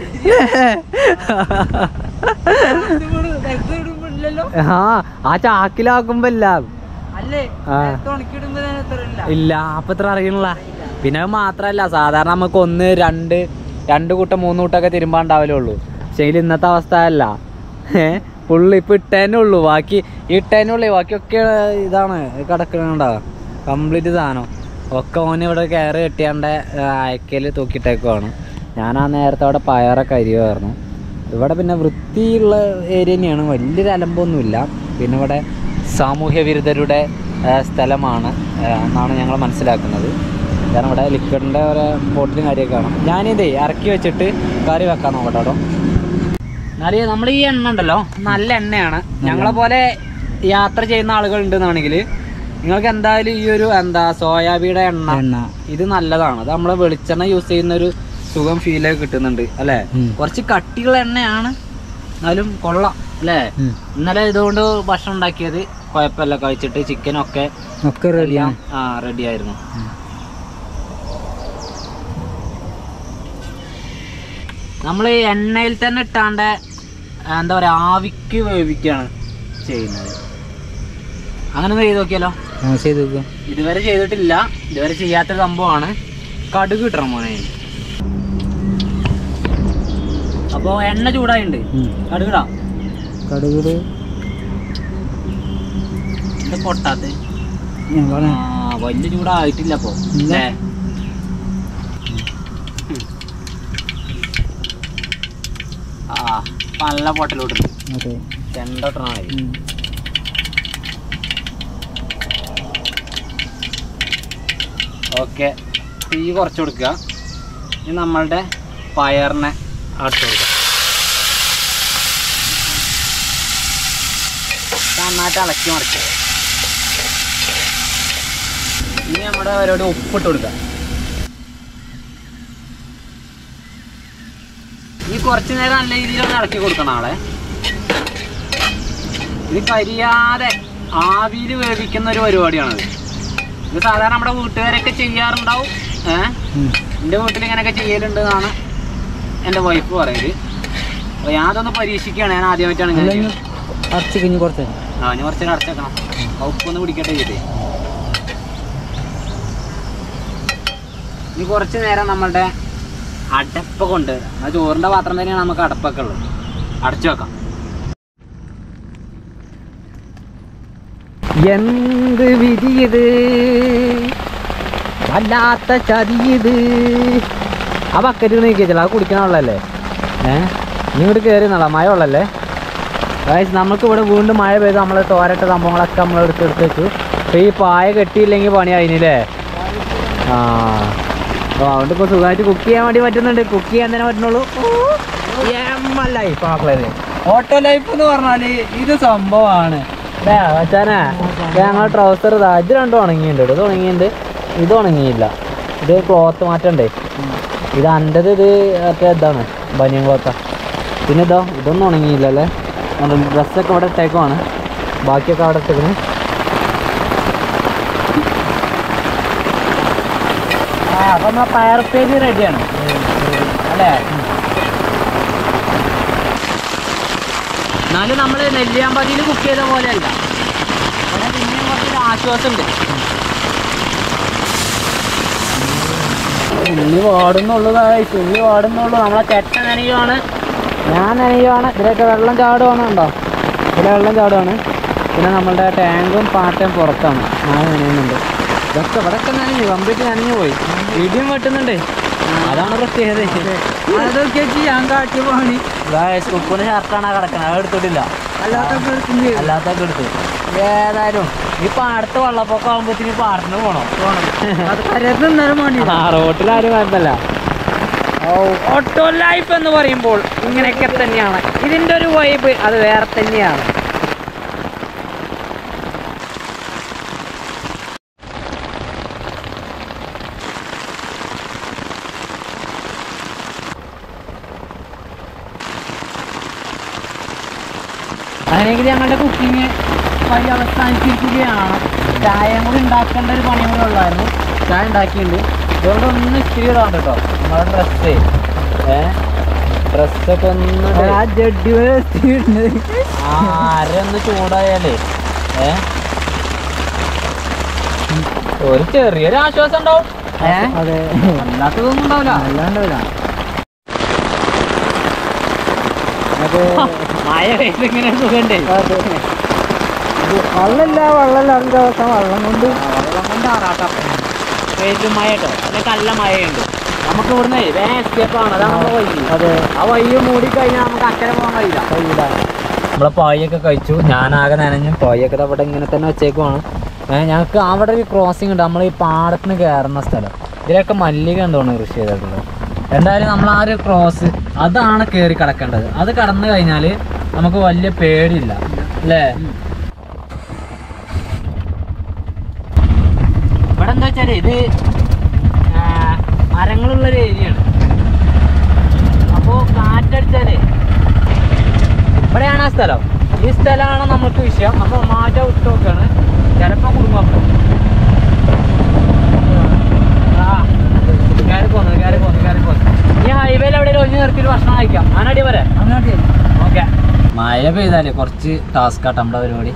ആ ആ ചാക്കിലാക്കുമ്പോ ഇല്ല ആ. ഇല്ല അപ്പൊ ഇത്ര അറിയണില്ല പിന്നെ അത് മാത്രല്ല സാധാരണ നമുക്ക് ഒന്ന് രണ്ട് രണ്ട് കൂട്ടം മൂന്ന് കൂട്ടമൊക്കെ തിരുമ്പാണ്ടാവലേ ഉള്ളൂ പക്ഷേ ഇതിൽ ഇന്നത്തെ അവസ്ഥ അല്ല ഏഹ് ഫുള്ള് ഇപ്പൊ ഇട്ടേനെ ഉള്ളൂ ബാക്കി ഈ ഇട്ടേനെ ഉള്ളൂ ബാക്കിയൊക്കെ ഇതാണ് കിടക്കണണ്ട കംപ്ലീറ്റ് സാധനം ഒക്കെ ഓന് ഇവിടെ കയറ് കെട്ടിയാണ്ട് അയക്കല് തൂക്കിയിട്ടേക്കുവാണ് ഞാൻ ആ നേരത്തെ അവിടെ പയറൊക്കെ അരിയുമായിരുന്നു ഇവിടെ പിന്നെ വൃത്തിയുള്ള ഏരിയ തന്നെയാണ് വലിയൊരു അലമ്പൊന്നുമില്ല പിന്നെ ഇവിടെ സാമൂഹ്യ വിരുദ്ധരുടെ ആ, സ്ഥലമാണ് ആ, എന്നാണ് ഞങ്ങൾ മനസ്സിലാക്കുന്നത് കാരണം ഇവിടെ ലിക്വിഡിൻ്റെ ഒരു ബോട്ടിലും കാര്യമൊക്കെ കാണാം ഞാനിതേ ഇറക്കി വെച്ചിട്ട് കറി വെക്കാൻ നോക്കട്ടെ കേട്ടോ എന്നാല് നമ്മൾ ഈ എണ്ണ ഉണ്ടല്ലോ നല്ല എണ്ണയാണ് ഞങ്ങളെ പോലെ യാത്ര ചെയ്യുന്ന ആളുകൾ ഉണ്ടെന്നാണെങ്കിൽ നിങ്ങൾക്ക് എന്തായാലും ഈ ഒരു എന്താ സോയാബീയുടെ എണ്ണ എണ്ണ ഇത് നല്ലതാണ് അത് നമ്മളെ വെളിച്ചെണ്ണ യൂസ് ചെയ്യുന്ന ഒരു സുഖം ഫീൽ കിട്ടുന്നുണ്ട് അല്ലേ ഉം. കുറച്ച് കട്ടിയുള്ള എണ്ണയാണ് എന്നാലും കൊള്ളാം അല്ലേ ഉം. ഇന്നലെ ഇതുകൊണ്ട് ഭക്ഷണം ഉണ്ടാക്കിയത് കുഴപ്പമില്ല കഴിച്ചിട്ട് ചിക്കനൊക്കെ ഒക്കെ റെഡിയാണ് ആ റെഡി ആയിരുന്നു നമ്മൾ എണ്ണയിൽ തന്നെ ഇട്ടാണ്ട് എന്താ പറയാ ആവിക്ക് വേവിക്കുകയാണ് ചെയ്യുന്നത് അങ്ങനെ ഒന്ന് ചെയ്ത് നോക്കിയാലോ ആ ചെയ്ത് നോക്കാം ഇതുവരെ ചെയ്തിട്ടില്ല ഇതുവരെ ചെയ്യാത്തൊരു സംഭവമാണ് കടുക് കിട്ടണം മോനെ അപ്പോ എണ്ണ ചൂടായിട്ടുണ്ട് ഉം. കടുകിടാം കടുക് ഇത് പൊട്ടാത്ത ഞാൻ പറയാം ആ വലിയ ചൂടായിട്ടില്ല അപ്പൊ ഇല്ല. അല്ലേ നല്ല പൊട്ടലോട്ടുണ്ട് ഓക്കെ ചെണ്ടോട്ടണമായി ഓക്കെ തീ കുറച്ച് കൊടുക്കുക ഇനി നമ്മളുടെ പയറിനെ അടുത്ത് കൊടുക്കുക നന്നായിട്ട് ഇളക്കി മറിക്കുക ഇനി നമ്മുടെ അവരോട് ഉപ്പിട്ട് കൊടുക്കുക ഇനി കുറച്ച് നേരം നല്ല രീതിയിൽ ഒന്ന് ഇളക്കി കൊടുക്കണം ആളെ ഇത് കരിയാതെ ആവിയിൽ വേവിക്കുന്ന ഒരു പരിപാടിയാണത് ഇത് സാധാരണ നമ്മുടെ വീട്ടുകാരൊക്കെ ചെയ്യാറുണ്ടാവും ഏഹ് എൻ്റെ വീട്ടിൽ ഇങ്ങനെയൊക്കെ ചെയ്യലുണ്ട് എന്നാണ് എൻ്റെ വൈഫ് പറയുന്നത് അപ്പോൾ ഞാൻ അതൊന്ന് പരീക്ഷിക്കുകയാണ് ഞാൻ ആദ്യമായിട്ടാണ് ഇങ്ങനെ ചെയ്യുന്നത്. അറച്ച് കഴിഞ്ഞ് കുറച്ച് ആ ഞാൻ കുറച്ച് അടച്ചേക്കണം ആ ഉപ്പൊന്ന് പിടിക്കട്ടെ ചെയ്തേ ഇനി കുറച്ച് നേരം നമ്മളുടെ അടപ്പ് കൊണ്ട് ആ ചോറിൻ്റെ പാത്രം തന്നെയാണ് നമുക്ക് അടപ്പൊക്കെ ഉള്ളത് അടച്ചു വെക്കാം എന്ത് വിധിയത് വല്ലാത്ത ചതിയത് ആ ബക്കറ്റ് നീക്കിയച്ചല്ല അത് കുടിക്കണ വെള്ളല്ലേ ഏ നീ ഇങ്ങോട്ട് കയറി നല്ല മഴ വെള്ളല്ലേ ഗായ്സ് നമുക്ക് ഇവിടെ വീണ്ടും മഴ പെയ്ത് നമ്മൾ തോരട്ട സംഭവങ്ങളൊക്കെ നമ്മൾ എടുത്ത് എടുത്ത് വെച്ചു പക്ഷേ ഈ പായ കെട്ടിയില്ലെങ്കിൽ പണി കഴിഞ്ഞില്ലേ ആ അപ്പോൾ അതുകൊണ്ട് ഇപ്പോൾ സുഖമായിട്ട് കുക്ക് ചെയ്യാൻ വേണ്ടി പറ്റുന്നുണ്ട് കുക്ക് ചെയ്യാൻ തന്നെ പറ്റുന്നുള്ളൂ ലൈഫ് മക്കളെ ഓട്ടോ ലൈഫ് എന്ന് പറഞ്ഞാല് ഇത് സംഭവമാണ് അച്ഛനെ ഞങ്ങൾ ട്രൗസർ ഇതാ ഇത് രണ്ടും ഉണങ്ങിയിട്ടുണ്ട് ഇത് ഉണങ്ങിയിട്ടുണ്ട് ഇത് ഉണങ്ങിയില്ല ഇത് ക്ലോത്ത് മാറ്റണ്ടേ ഇത് അൻ്റെത് ഇത് മറ്റേ ഇതാണ് ബനിയൻ ക്ലോത്താ പിന്നെ ഇതോ ഇതൊന്നും ഉണങ്ങിയില്ല അല്ലേ ഡ്രസ്സൊക്കെ ഇവിടെ ഇട്ടേക്കുവാണ് ബാക്കിയൊക്കെ അവിടെ ഇട്ടേക്കണ് ആ അപ്പം നമ്മളെ പയർ പേജ് റെഡിയാണ് അല്ലേ എന്നാലും നമ്മൾ നെല്ലിയാമ്പതിയിൽ കുക്ക് ചെയ്ത പോലെയല്ല ഇവിടെ പിന്നെയും കുറച്ചൊരു ആശ്വാസമുണ്ട് ഉള്ളി വാടുന്നുള്ളൂ guys. ഉള്ളി വാടുന്നുള്ളൂ നമ്മളെ ചെട്ട നനയുവാണ് ഞാൻ നനയുവാണ് ഇതിലൊക്കെ വെള്ളം ചാടുവാണ് ഉണ്ടോ ഇവിടെ വെള്ളം ചാടുവാണ് പിന്നെ നമ്മളുടെ ടാങ്കും പാറ്റയും പുറത്താണ് ഞാൻ നനയുന്നുണ്ട് ഇതൊക്കെ ഇവിടെയൊക്കെ നനഞ്ഞു കംപ്ലീറ്റ് നനഞ്ഞു പോയി ഇടിയും വെട്ടുന്നുണ്ട് അതാണ് പ്രത്യേകത അതൊക്കെ ഞാൻ കാട്ടി പോണി ഉപ്പിന് ഷർട്ടാണ് കിടക്കണത് അത് എടുത്തിട്ടില്ല അല്ലാത്തൊക്കെ എടുത്ത് ഏതായാലും ഈ പാടത്ത് വെള്ളപ്പൊക്കം ആകുമ്പോഴത്തേന് പാടത്തിന് പോണം ആ റോട്ടിലാരും കുഴപ്പമില്ല ഓട്ടോ ലൈഫ് എന്ന് പറയുമ്പോൾ ഇങ്ങനെയൊക്കെ തന്നെയാണ് ഇതിന്റെ ഒരു വൈബ് അത് വേറെ തന്നെയാണ് അങ്ങനെയെങ്കിൽ ഞങ്ങളുടെ കുക്കിംഗ് വഴി അവസാനിച്ചിരിക്കുകയാണ് ചായ കൂടി ഉണ്ടാക്കേണ്ട ഒരു പണിയും കൂടി ഉള്ളായിരുന്നു ചായ ഉണ്ടാക്കിയിട്ടുണ്ട് അതുകൊണ്ട് ഒന്ന് ഇത്തിരി ഇതാണ് കേട്ടോ നമ്മുടെ ഡ്രസ്സേ ഏ ഡ്രസ്സൊക്കെ ഒന്ന് ആ അര ഒന്ന് ചൂടായാലേ ഏ ഒരു ചെറിയൊരു ആശ്വാസം ഉണ്ടാവും ഏ അല്ലാത്തതൊന്നും ഉണ്ടാവില്ല അല്ലാണ്ടാവില്ല മഴ പെയ്ത് ഇങ്ങനെ സുഖണ്ടേ വെള്ളമില്ല വെള്ളമില്ലാത്ത ദിവസം വെള്ളം കൊണ്ട് വെള്ളം കൊണ്ട് ആറാട്ടം പെയ്ത് മഴ കേട്ടോ പിന്നെ നല്ല മഴയുണ്ട് നമുക്ക് ഇവിടുന്ന് വേഗം എസ്കേപ്പ് ആണ് അതാണ് നമ്മുടെ വഴി അതെ ആ വഴി മൂടി കഴിഞ്ഞാൽ നമുക്ക് അക്കരെ പോകാൻ കഴിയില്ല കഴിയില്ല നമ്മളെ പായൊക്കെ കഴിച്ചു ഞാനാകെ നനഞ്ഞു പായൊക്കെ അവിടെ ഇങ്ങനെ തന്നെ വെച്ചേക്കുവാണ് ഏഹ് ഞങ്ങൾക്ക് അവിടെ ഒരു ക്രോസിംഗ് ഉണ്ട് നമ്മൾ ഈ പാടത്തിന് കയറുന്ന സ്ഥലം ഇതിലൊക്കെ മല്ലിക എന്തോണ് കൃഷി ചെയ്തിട്ടുള്ളത് എന്തായാലും നമ്മൾ ആ ഒരു ക്രോസ് അതാണ് കയറി കിടക്കേണ്ടത് അത് കടന്നു കഴിഞ്ഞാൽ നമുക്ക് വലിയ പേടിയില്ല അല്ലേ ഇവിടെ എന്താ വെച്ചാല് ഇത് ആ, മരങ്ങളുള്ളൊരു ഏരിയയാണ് അപ്പോൾ കാറ്റടിച്ചാലേ ഇവിടെയാണ് ആ സ്ഥലം ഈ സ്ഥലമാണ് നമുക്ക് വിഷയം അപ്പോൾ മാറ്റ വിട്ട് നോക്കാണ് ചിലപ്പോൾ കുടുംബം ആ കയറി പോന്നു കയറി പോന്നു കയറി പോന്നു ഈ ഹൈവേയിൽ എവിടെയും ഒഴിഞ്ഞു നിർത്തിയിട്ട് ഭക്ഷണം കഴിക്കാം അങ്ങനടി വരെ അങ്ങോട്ട് ഓക്കെ മഴ പെയ്താലേ കുറച്ച് ടാസ്ക് ആട്ടോ നമ്മുടെ പരിപാടി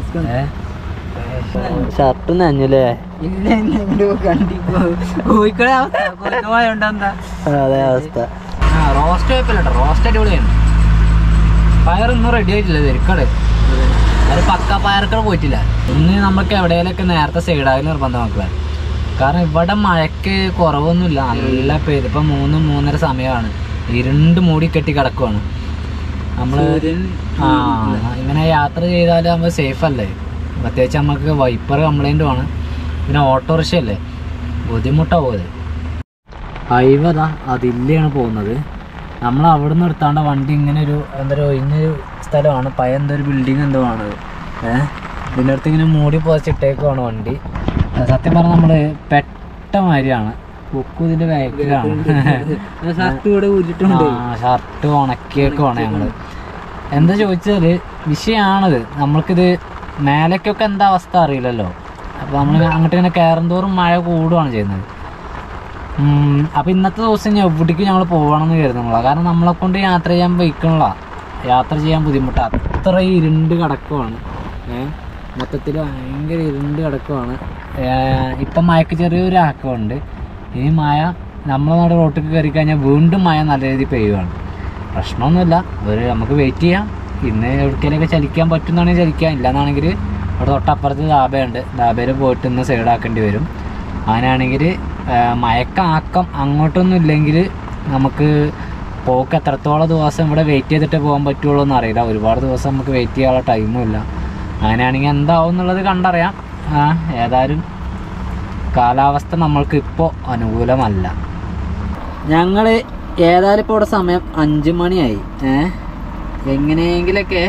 ഷർട്ട് നനഞ്ഞല്ലേ ഇല്ല ഇല്ല കണ്ടി കോഴിക്കോട് അവസ്ഥ കോഴിക്കോട് എന്താ അതെ അവസ്ഥ ആ റോസ്റ്റ് കുഴപ്പമില്ല റോസ്റ്റ് അടിപൊളിയാണ് പയർ ഒന്നും റെഡി ആയിട്ടില്ല തിരക്കട് അത് പക്ക പയർക്കട പോയിട്ടില്ല ഇന്ന് നമുക്ക് എവിടെയെങ്കിലൊക്കെ നേരത്തെ സൈഡായി നിർബന്ധമാക്കുക കാരണം ഇവിടെ മഴയ്ക്ക് കുറവൊന്നുമില്ല നല്ല പെയ്ത് ഇപ്പം മൂന്ന് മൂന്നര സമയമാണ് ഇരുണ്ട് മൂടി കെട്ടി കിടക്കുവാണ് നമ്മൾ ആ ഇങ്ങനെ യാത്ര ചെയ്താൽ നമ്മൾ സേഫ് അല്ലേ പ്രത്യേകിച്ച് നമുക്ക് വൈപ്പർ കംപ്ലൈൻറ്റും ആണ് പിന്നെ ഓട്ടോറിക്ഷ അല്ലേ ബുദ്ധിമുട്ടാവും അത് ഹൈവേ അതാ അതിലെയാണ് പോകുന്നത് നമ്മൾ അവിടെ നിന്ന് എടുത്താണ്ട് വണ്ടി ഇങ്ങനെ ഒരു എന്താ പറയുക ഒഴിഞ്ഞൊരു സ്ഥലമാണ് പഴയ എന്തോ ഒരു ബിൽഡിംഗ് എന്തോ ആണ് ഏഹ് ഇതിൻ്റെ അടുത്ത് ഇങ്ങനെ മൂടി പുതച്ചിട്ടേക്കുവാണ് വണ്ടി അത് സത്യം പറഞ്ഞാൽ നമ്മൾ പെട്ട മാതിരിയാണ് ബുക്ക് ഇതിൻ്റെ ബാക്കിലാണ് ഷർട്ട് ഇവിടെ ഊരിട്ടുണ്ട് ഷർട്ട് ഉണക്കിയേക്കുവാണ് ഞങ്ങൾ എന്താ ചോദിച്ചാൽ വിഷയമാണത് നമ്മൾക്കിത് മേലേക്കൊക്കെ എന്താ അവസ്ഥ അറിയില്ലല്ലോ അപ്പോൾ നമ്മൾ അങ്ങോട്ട് ഇങ്ങനെ കയറും തോറും മഴ കൂടുകയാണ് ചെയ്യുന്നത് ഉം, അപ്പോൾ ഇന്നത്തെ ദിവസം ഞാൻ എവിടേക്ക് ഞങ്ങൾ പോകണമെന്ന് കരുതുന്നില്ല കാരണം നമ്മളെ കൊണ്ട് യാത്ര ചെയ്യാൻ വയ്ക്കണില്ല യാത്ര ചെയ്യാൻ ബുദ്ധിമുട്ടാണ് അത്ര ഇരുണ്ട് കിടക്കുവാണ് ഏഹ് മൊത്തത്തിൽ ഭയങ്കര ഇരുണ്ട് കിടക്കുവാണ് ഏഹ് ഇപ്പം മഴക്ക് ചെറിയൊരു ആക്കമുണ്ട് ഇനി മഴ നമ്മളെ നാട് റോട്ടിൽ കയറി കഴിഞ്ഞാൽ വീണ്ടും മഴ നല്ല രീതിയിൽ പെയ്യുവാണ് പ്രശ്നമൊന്നുമില്ല ഒരു നമുക്ക് വെയിറ്റ് ചെയ്യാം ഇന്ന് എവിടേക്കെങ്കിലൊക്കെ ചലിക്കാൻ പറ്റുന്നതാണെങ്കിൽ ചലിക്കാം ഇല്ലാന്നാണെങ്കിൽ ഇവിടെ തൊട്ടപ്പുറത്ത് ദാബയുണ്ട് ദാബയിൽ പോയിട്ട് ഇന്ന് സൈഡാക്കേണ്ടി വരും അങ്ങനെയാണെങ്കിൽ മയക്കാക്കം അങ്ങോട്ടൊന്നും ഇല്ലെങ്കിൽ നമുക്ക് പോക്ക് എത്രത്തോളം ദിവസം ഇവിടെ വെയിറ്റ് ചെയ്തിട്ട് പോകാൻ പറ്റുള്ളൂ എന്ന് അറിയില്ല ഒരുപാട് ദിവസം നമുക്ക് വെയിറ്റ് ചെയ്യാനുള്ള ടൈമും ഇല്ല അങ്ങനെയാണെങ്കിൽ എന്താവും എന്നുള്ളത് കണ്ടറിയാം ആ, ഏതായാലും കാലാവസ്ഥ നമ്മൾക്ക് ഇപ്പോൾ അനുകൂലമല്ല ഞങ്ങൾ ഏതായാലും ഇപ്പോൾ ഇവിടെ സമയം അഞ്ച് മണിയായി ഏ എങ്ങനെയെങ്കിലൊക്കെ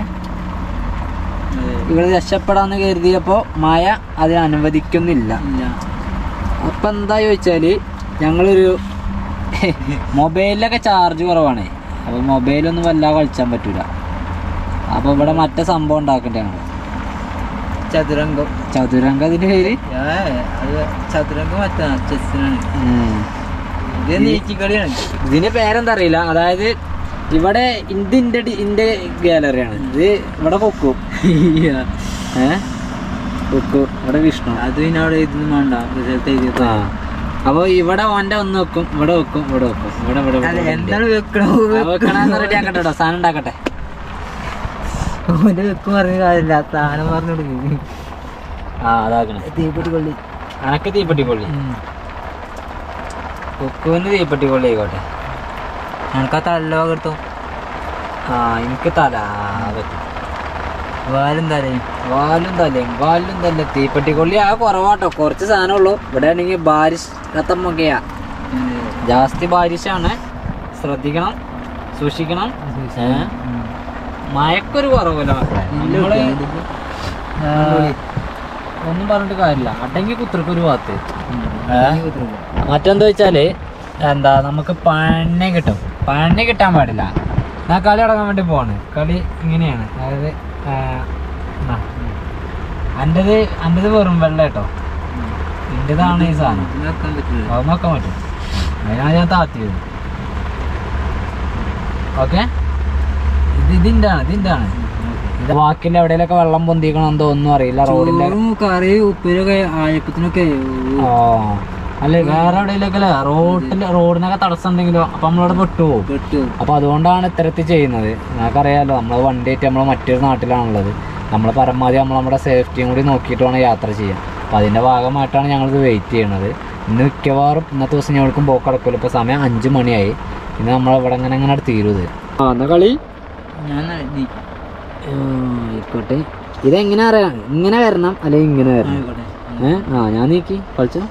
ഇവിടെ രക്ഷപ്പെടാന്ന് കരുതിയപ്പോൾ മഴ അതിന് അനുവദിക്കുന്നില്ല അപ്പം എന്താ ചോദിച്ചാൽ ഞങ്ങളൊരു മൊബൈലിലൊക്കെ ചാർജ് കുറവാണ് അപ്പോൾ മൊബൈലൊന്നും വല്ലാതെ കളിച്ചാൻ പറ്റൂല അപ്പോൾ ഇവിടെ മറ്റേ സംഭവം ഉണ്ടാക്കണ്ടേ ഞങ്ങൾ ചതുരംഗം ചതുരംഗത്തിൻ്റെ പേര് ഏ, അത് ചതുരംഗം മറ്റാ ചെസ്സിനാണ് ഇത് നീച്ചിക്കളിയാണ് ഇതിന്റെ പേരെന്താ അറിയില്ല അതായത് ഇവിടെ ഇത് ഇന്റെ ഡി- ഇന്റെ ഗാലറിയാണ് ഇത് ഇവിടെ കൊക്കു ഏ കൊക്കു ഇവിടെ വിഷ്ണു അത് പിന്നെ അവിടെ ഇതൊന്നും വേണ്ട റിസൾട്ട് എഴുതിയപ്പോ ആ അപ്പൊ ഇവിടെ ഓന്റെ ഒന്ന് വെക്കും ഇവിടെ വെക്കും ഇവിടെ വെക്കും ഇവിടെ ഇവിടെ ഇവിടെ, അല്ല ഇവിടെ എന്താണ് വെക്കണോ ആ, വെക്കണമെന്ന് റെഡി ആക്കട്ടെ കേട്ടോ സാധനം ഉണ്ടാക്കട്ടെ ഓന്റെ വെക്കും പറഞ്ഞ കാര്യമില്ല സാധനം പറഞ്ഞു കൊടുക്കും ആ അതാക്കണേ തീപ്പെട്ടി കൊള്ളി അനക്ക് തീപ്പെട്ടി കൊള്ളി കൊക്കുവിന് തീപ്പെട്ടി കൊള്ളി ആയിക്കോട്ടെ എനക്ക് ആ തല്ലോ കിട്ടും ആ എനിക്ക് തല ആ, പറ്റും വാലും തലയും വാലും തലയും വാലും തല്ല തീപ്പെട്ടി കൊള്ളി ആ കുറവാട്ടോ കുറച്ച് സാധനം ഉള്ളൂ ഇവിടെ ആണെങ്കിൽ ബാരിഷ് കത്തമ്മൊക്കെയാ ജാസ്തി ബാരിഷാണ് ശ്രദ്ധിക്കണം സൂക്ഷിക്കണം ഏ? മയക്കൊരു കുറവില്ല മക്കളെ നമ്മള് ആ, ഒന്നും പറഞ്ഞിട്ട് കാര്യമില്ല അടങ്ങി കുത്തിർക്കൊരു ഭാഗത്ത് ഏ? മറ്റെന്താ വെച്ചാല് എന്താ നമുക്ക് പണി കിട്ടും പണി കിട്ടാൻ പാടില്ല ഞാൻ കളി തുടങ്ങാൻ വേണ്ടി പോവാണ് കളി ഇങ്ങനെയാണ് അതായത് അൻ്റെത് അൻ്റെത് വെറും വെള്ള കേട്ടോ എൻ്റെതാണ് ഈ സാധനം വെക്കാൻ പറ്റില്ല അത് നോക്കാൻ പറ്റും അതിനാണ് ഞാൻ താത്തിയത് ഓക്കെ ഇത് ഇതിൻ്റെ ആണ് ഇതിൻ്റെ ആണ് ഇത് ബാക്കിയുള്ള എവിടെയൊക്കെ വെള്ളം പൊന്തിക്കണമെന്തോ ഒന്നും അറിയില്ല റോഡിൻ്റെ ചോറും കറി ഉപ്പിലൊക്കെ ആയപ്പത്തിനൊക്കെ ആ അല്ല വേറെ എവിടെയെങ്കിലൊക്കെ അല്ലേ റോഡിൽ റോഡിനൊക്കെ തടസ്സം ഉണ്ടെങ്കിലോ അപ്പൊ നമ്മളവിടെ പെട്ടുപോകും പെട്ടു അപ്പൊ അതുകൊണ്ടാണ് ഇത്തരത്തിൽ ചെയ്യുന്നത് നിങ്ങൾക്കറിയാലോ നമ്മൾ വണ്ടിയായിട്ട് നമ്മൾ മറ്റൊരു നാട്ടിലാണുള്ളത് നമ്മൾ പരമാവധി നമ്മൾ നമ്മുടെ സേഫ്റ്റിയും കൂടി നോക്കിയിട്ട് വേണം യാത്ര ചെയ്യാൻ അപ്പം അതിൻ്റെ ഭാഗമായിട്ടാണ് ഞങ്ങളിത് വെയിറ്റ് ചെയ്യണത് ഇന്ന് മിക്കവാറും ഇന്നത്തെ ദിവസം ഞങ്ങൾക്കും പോക്ക് നടക്കില്ല ഇപ്പോൾ സമയം അഞ്ച് മണിയായി ഇന്ന് നമ്മൾ ഇവിടെ അങ്ങനെ അങ്ങനെ തീരും ഇത് ആ എന്നാ കളി ഞാൻ നീ- ആ, ആയിക്കോട്ടെ ഇതെങ്ങനെ അറിയാം ഇങ്ങനെ വരണം അല്ലെങ്കിൽ ഇങ്ങനെ വരണം ആയിക്കോട്ടെ ഏ ആ ഞാൻ നീക്കി കളിച്ചോ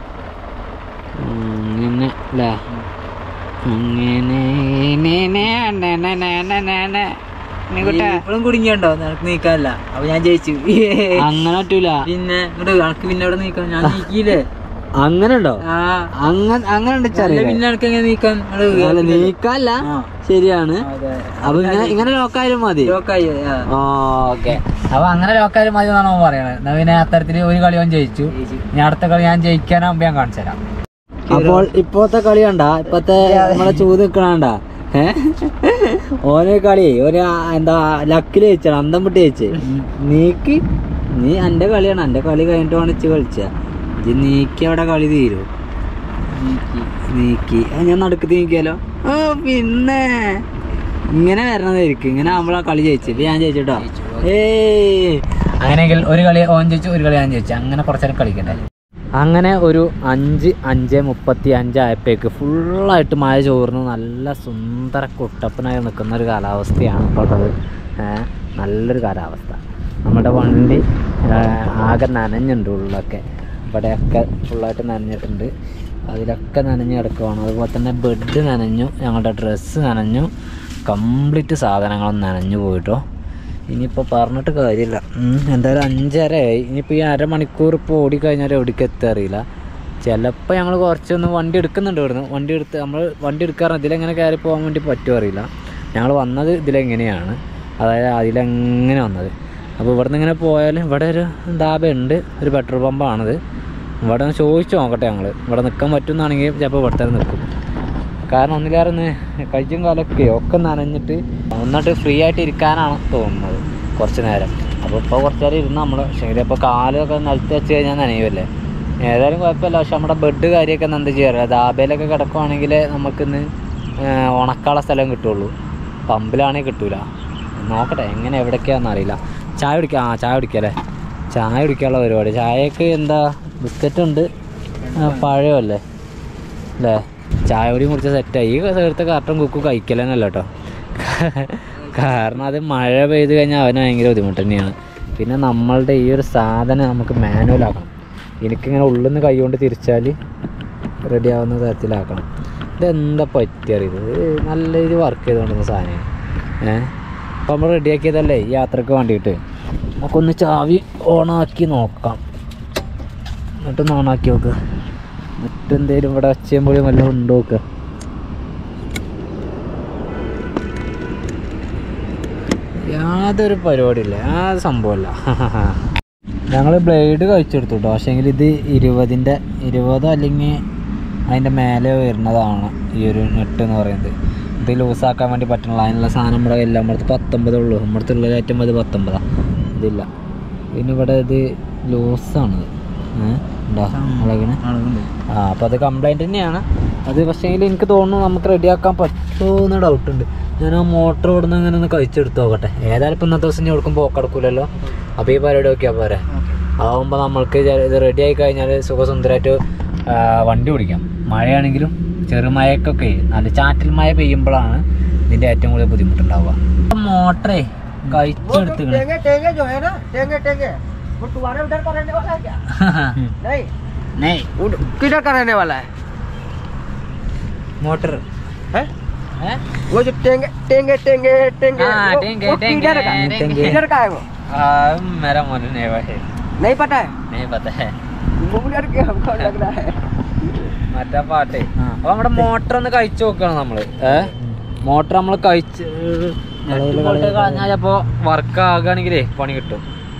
അങ്ങനെ അല്ലേ അങ്ങനെ ഇപ്പോഴും കുടുങ്ങിയുണ്ടോ നിനക്ക് നീക്കാനല്ല അപ്പൊ ഞാൻ ജയിച്ചു അങ്ങനെ പറ്റൂല പിന്നെ ഇങ്ങോട്ട് കണക്ക് പിന്നെ ഇവിടെ നീക്കാൻ ഞാൻ നീക്കിയില്ലേ അങ്ങനെ ഉണ്ടോ ആ അങ്ങനെ അങ്ങനെ ഉണ്ട് അല്ല, ചെറിയ പിന്നെ എനിക്ക് എങ്ങനെ നീക്കാൻ അല്ല, നീക്കല്ല ആ. ശരിയാണ് അതെ അപ്പൊ ഇങ്ങനെ ഇങ്ങനെ ലോക്കായാലും മതി ലോക്കായി ആ. ആ ഓക്കെ അപ്പൊ അങ്ങനെ ലോക്കായാലും മതി എന്നാണ് അവൻ പറയണത് എന്നാ പിന്നെ അത്തരത്തില് ഒരു കളി അവൻ ജയിച്ചു ജയിച്ചു. ഇനി അടുത്ത കളി ഞാൻ ജയിക്കാനാകുമ്പോ ഞാൻ കാണിച്ചു തരാം അപ്പോൾ ഇപ്പോഴത്തെ കളി കണ്ട ഇപ്പത്തെ നമ്മളെ ചൂത് നിക്കണണ്ട ഏ ഓനെ കളി ഒരു ആ- എന്താ ലക്കില് ജയിച്ചാണ് അന്തം വിട്ട് ജയിച്ചേ നീക്ക് നീ എന്റെ കളിയാണ് എന്റെ കളി കഴിഞ്ഞിട്ട് വേണിച്ച് കളിച്ച ഇത് നീക്കി അവിടെ കളി തീരൂ നീക്കി. നീക്കി ആ, ഞാൻ നടുക്ക് നീക്കിയാലോ ആ പിന്നെ ഇങ്ങനെ വരണതായിരിക്കും ഇങ്ങനെ ആകുമ്പോഴാ കളി ജയിച്ചു ഇപ്പൊ ഞാൻ ജയിച്ചിട്ടോ ഏയ് അങ്ങനെയെങ്കിൽ ഒരു കളി ഓൻ ജയിച്ചു ഒരു കളി ഞാൻ ജയിച്ചു അങ്ങനെ കുറച്ചേരം കളിക്കട്ടെ അങ്ങനെ ഒരു അഞ്ച് അഞ്ച് മുപ്പത്തി അഞ്ചായപ്പോഴേക്ക് ഫുള്ളായിട്ട് മഴ ചോർന്ന് നല്ല സുന്ദര കുട്ടപ്പനായി നിൽക്കുന്ന ഒരു കാലാവസ്ഥയാണ് ഇപ്പോൾ ഉള്ളത് ഏ, നല്ലൊരു കാലാവസ്ഥ നമ്മുടെ വണ്ടി ഏ, ആകെ നനഞ്ഞുണ്ട് ഉള്ളൊക്കെ ഇവിടെയൊക്കെ ഫുള്ളായിട്ട് നനഞ്ഞിട്ടുണ്ട് അതിലൊക്കെ നനഞ്ഞ് കിടക്കുവാണ് അതുപോലെ തന്നെ ബെഡ് നനഞ്ഞു ഞങ്ങളുടെ ഡ്രസ്സ് നനഞ്ഞു കംപ്ലീറ്റ് സാധനങ്ങളും നനഞ്ഞു പോയിട്ടോ ഇനിയിപ്പോൾ പറഞ്ഞിട്ട് കാര്യമില്ല ഉം, എന്തായാലും അഞ്ചരയായി ഇനിയിപ്പോൾ ഈ അരമണിക്കൂർ ഇപ്പോൾ ഓടിക്കഴിഞ്ഞാൽ എവിടേക്ക് എത്താൻ അറിയില്ല ചിലപ്പോൾ ഞങ്ങൾ കുറച്ചൊന്ന് വണ്ടി എടുക്കുന്നുണ്ട് ഇവിടുന്ന് വണ്ടി എടുത്ത് നമ്മൾ വണ്ടി എടുക്കാറ് ഇതിലെങ്ങനെ കയറി പോകാൻ വേണ്ടി പറ്റുമോ അറിയില്ല ഞങ്ങൾ വന്നത് ഇതിലെങ്ങനെയാണ് അതായത് അതിലെങ്ങനെ വന്നത് അപ്പോൾ ഇവിടുന്ന് ഇങ്ങനെ പോയാൽ ഇവിടെ ഒരു ധാബയുണ്ട് ഒരു പെട്രോൾ പമ്പാണിത് ഇവിടെ ഒന്ന് ചോദിച്ചു നോക്കട്ടെ ഞങ്ങൾ ഇവിടെ നിൽക്കാൻ പറ്റുമെന്നാണെങ്കിൽ ചിലപ്പോൾ ഇവിടെ തന്നെ നിൽക്കും കാരണം ഒന്നിലേറെ ഒന്ന് കയ്യും കാലൊക്കെ ഒക്കെ നനഞ്ഞിട്ട് ഒന്നിട്ട് ഫ്രീ ആയിട്ട് ഇരിക്കാനാണ് തോന്നുന്നത് കുറച്ച് നേരം അപ്പോൾ ഇപ്പോൾ കുറച്ച് നേരം ഇരുന്ന് നമ്മൾ പക്ഷേ ഇപ്പോൾ കാലൊക്കെ നിലത്ത് വെച്ച് കഴിഞ്ഞാൽ നനയുമല്ലേ ഏതായാലും കുഴപ്പമില്ല പക്ഷെ നമ്മുടെ ബെഡ് കാര്യമൊക്കെ ഒന്ന് എന്ത് ചെയ്യാറില്ല ദാബയിലൊക്കെ കിടക്കുവാണെങ്കിൽ നമുക്കിന്ന് ഉണക്കാനുള്ള സ്ഥലം കിട്ടുള്ളൂ പമ്പിലാണെങ്കിൽ കിട്ടൂല നോക്കട്ടെ എങ്ങനെ എവിടേക്കാന്ന് അറിയില്ല ചായ കുടിക്കാം ആ ചായ കുടിക്കാം ചായ കുടിക്കാനുള്ള പരിപാടി ചായക്ക് എന്താ ബിസ്ക്കറ്റ് ഉണ്ട് പഴമല്ലേ അല്ലേ ചായ പൊടി കുടിച്ച സെറ്റായി ഈ ചേർത്ത കറക്റ്റും കുക്കും കഴിക്കലെന്നല്ല കേട്ടോ കാരണം അത് മഴ പെയ്ത് കഴിഞ്ഞാൽ അവന് ഭയങ്കര ബുദ്ധിമുട്ട് തന്നെയാണ് പിന്നെ നമ്മളുടെ ഈ ഒരു സാധനം നമുക്ക് മാനുവലാക്കണം എനിക്കിങ്ങനെ ഉള്ളിൽ നിന്ന് കൈ കൊണ്ട് തിരിച്ചാൽ റെഡി ആവുന്ന തരത്തിലാക്കണം ഇതെന്താ പറ്റിയറിയത് ഇത് നല്ല രീതിയിൽ വർക്ക് ചെയ്തുകൊണ്ടിരുന്ന സാധനമാണ് ഏഹ് അപ്പോൾ നമ്മൾ റെഡിയാക്കിയതല്ലേ ഈ യാത്രക്ക് വേണ്ടിയിട്ട് നമുക്കൊന്ന് ചാവി ഓണാക്കി നോക്കാം എന്നിട്ടൊന്ന് ഓണാക്കി നോക്ക് മറ്റെന്തേലും ഇവിടെ ഒച്ചയും പൊളിയും വല്ലതും ഉണ്ടോ നോക്കുക യാതൊരു പരിപാടിയില്ല ആ സംഭവമല്ല ഞങ്ങൾ ബ്ലേഡ് കഴിച്ചെടുത്തു കേട്ടോ പക്ഷേങ്കിൽ ഇത് ഇരുപതിൻ്റെ ഇരുപതോ അല്ലെങ്കിൽ അതിൻ്റെ മേലെ വരുന്നതാണ് ഈ ഒരു നെട്ട് എന്ന് പറയുന്നത് ഇത് ലൂസാക്കാൻ വേണ്ടി പറ്റണില്ല അതിനുള്ള സാധനം നമ്മുടെ കയ്യില്ല നമ്മുടെ അടുത്ത് പത്തൊമ്പതേ ഉള്ളൂ നമ്മുടെ അടുത്തുള്ള ഏറ്റവും മതി പത്തൊമ്പതാണ് ഇതില്ല പിന്നെ ഇവിടെ ഇത് ലൂസാണ് ഏഹ് ഉണ്ടോ മുളകിന് ആ അപ്പോൾ അത് കംപ്ലൈൻറ്റ് തന്നെയാണ് അത് പക്ഷേങ്കിൽ എനിക്ക് തോന്നുന്നു നമുക്ക് റെഡിയാക്കാൻ പറ്റുമോ എന്ന് ഡൗട്ട് ഉണ്ട് ഞാൻ ആ മോട്ടർ ഇവിടുന്ന് അങ്ങനെ ഒന്ന് കഴിച്ചെടുത്ത് നോക്കട്ടെ ഏതായാലും ഇപ്പം ഇന്നത്തെ ദിവസം ഇനി എവിടേക്കും പോക്കെടുക്കൂലല്ലോ അപ്പോൾ ഈ പരിപാടി നോക്കിയാൽ പോരെ ആവുമ്പോൾ നമ്മൾക്ക് ചെ- ഇത് റെഡി ആയി കഴിഞ്ഞാൽ സുഖസുന്ദരമായിട്ട് ആ, വണ്ടി ഓടിക്കാം മഴയാണെങ്കിലും ചെറുമഴക്കൊക്കെ നല്ല ചാറ്റൽ മഴ പെയ്യുമ്പോഴാണ് ഇതിൻ്റെ ഏറ്റവും കൂടുതൽ ബുദ്ധിമുട്ടുണ്ടാവുക മോട്ടറേ കഴിച്ചെടുത്തുക്കണേ टेंगे टेंगे जो है ना टेंगे टेंगे वो तुम्हारे उधर का रहने वाला है क्या नहीं നെയ് उध- किधर का रहने वाला है മോട്ടർ हैं? वो जो टेंगे टेंगे टेंगे टेंगे हाँ, वो- टेंगे, वो टेंगे, किधर का टेंगे। किधर का है वो मेरा मन नहीं है नहीं पता है नहीं पता है वो उधर के हमको लग रहा है മറ്റേ പാട്ടേ അപ്പൊ നമ്മുടെ മോട്ടർ ഒന്ന് കഴിച്ചു നോക്കണം നമ്മള് ഏ മോട്ടർ നമ്മൾ കഴിച്ച് കളഞ്ഞാൽ ചിലപ്പോ വർക്ക് ആകുകയാണെങ്കിലേ പണി കിട്ടും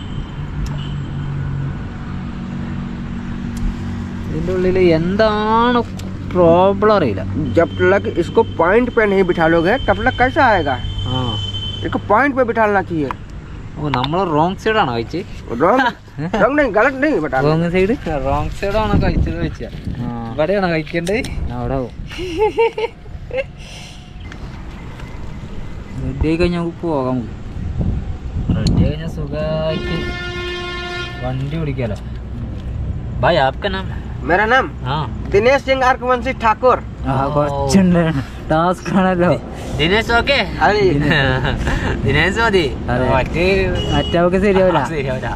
ഇതിന്റെ ഉള്ളിൽ എന്താണ് പ്രോബ്ലം അറിയില്ല जब तक इसको पॉइंट पे नहीं बिठा लोगे तब तक कैसे आएगा ആ इसको पॉइंट पे बिठाना चाहिए ഓ നമ്മൾ റോങ് സൈഡാണോ കഴിച്ച് रॉन्ग रॉन्ग नहीं गलत नहीं बता റോങ് സൈഡ് റോങ് സൈഡാണോ കഴിച്ചത് കഴിച്ച ഇവിടെയാണോ കഴിക്കേണ്ടത് അവിടെ റെഡി ആയി കഴിഞ്ഞാൽ നമുക്ക് പോകാം റെഡി ആയി കഴിഞ്ഞാൽ സുഖമായിട്ട് വണ്ടി ഓടിക്കാലോ ഭായ് ആപ്ക നാം मेरा नाम ആ दिनेश सिंह आर्कवंशी ठाकुर കുറച്ചുണ്ട് ടാസ്ക് ആണല്ലോ ദിനേശ് ഓക്കെ अरे ദിനേശ് മതി അതെ. മറ്റേ മറ്റവർക്ക് ശരിയാവില്ല ശരിയാവില്ല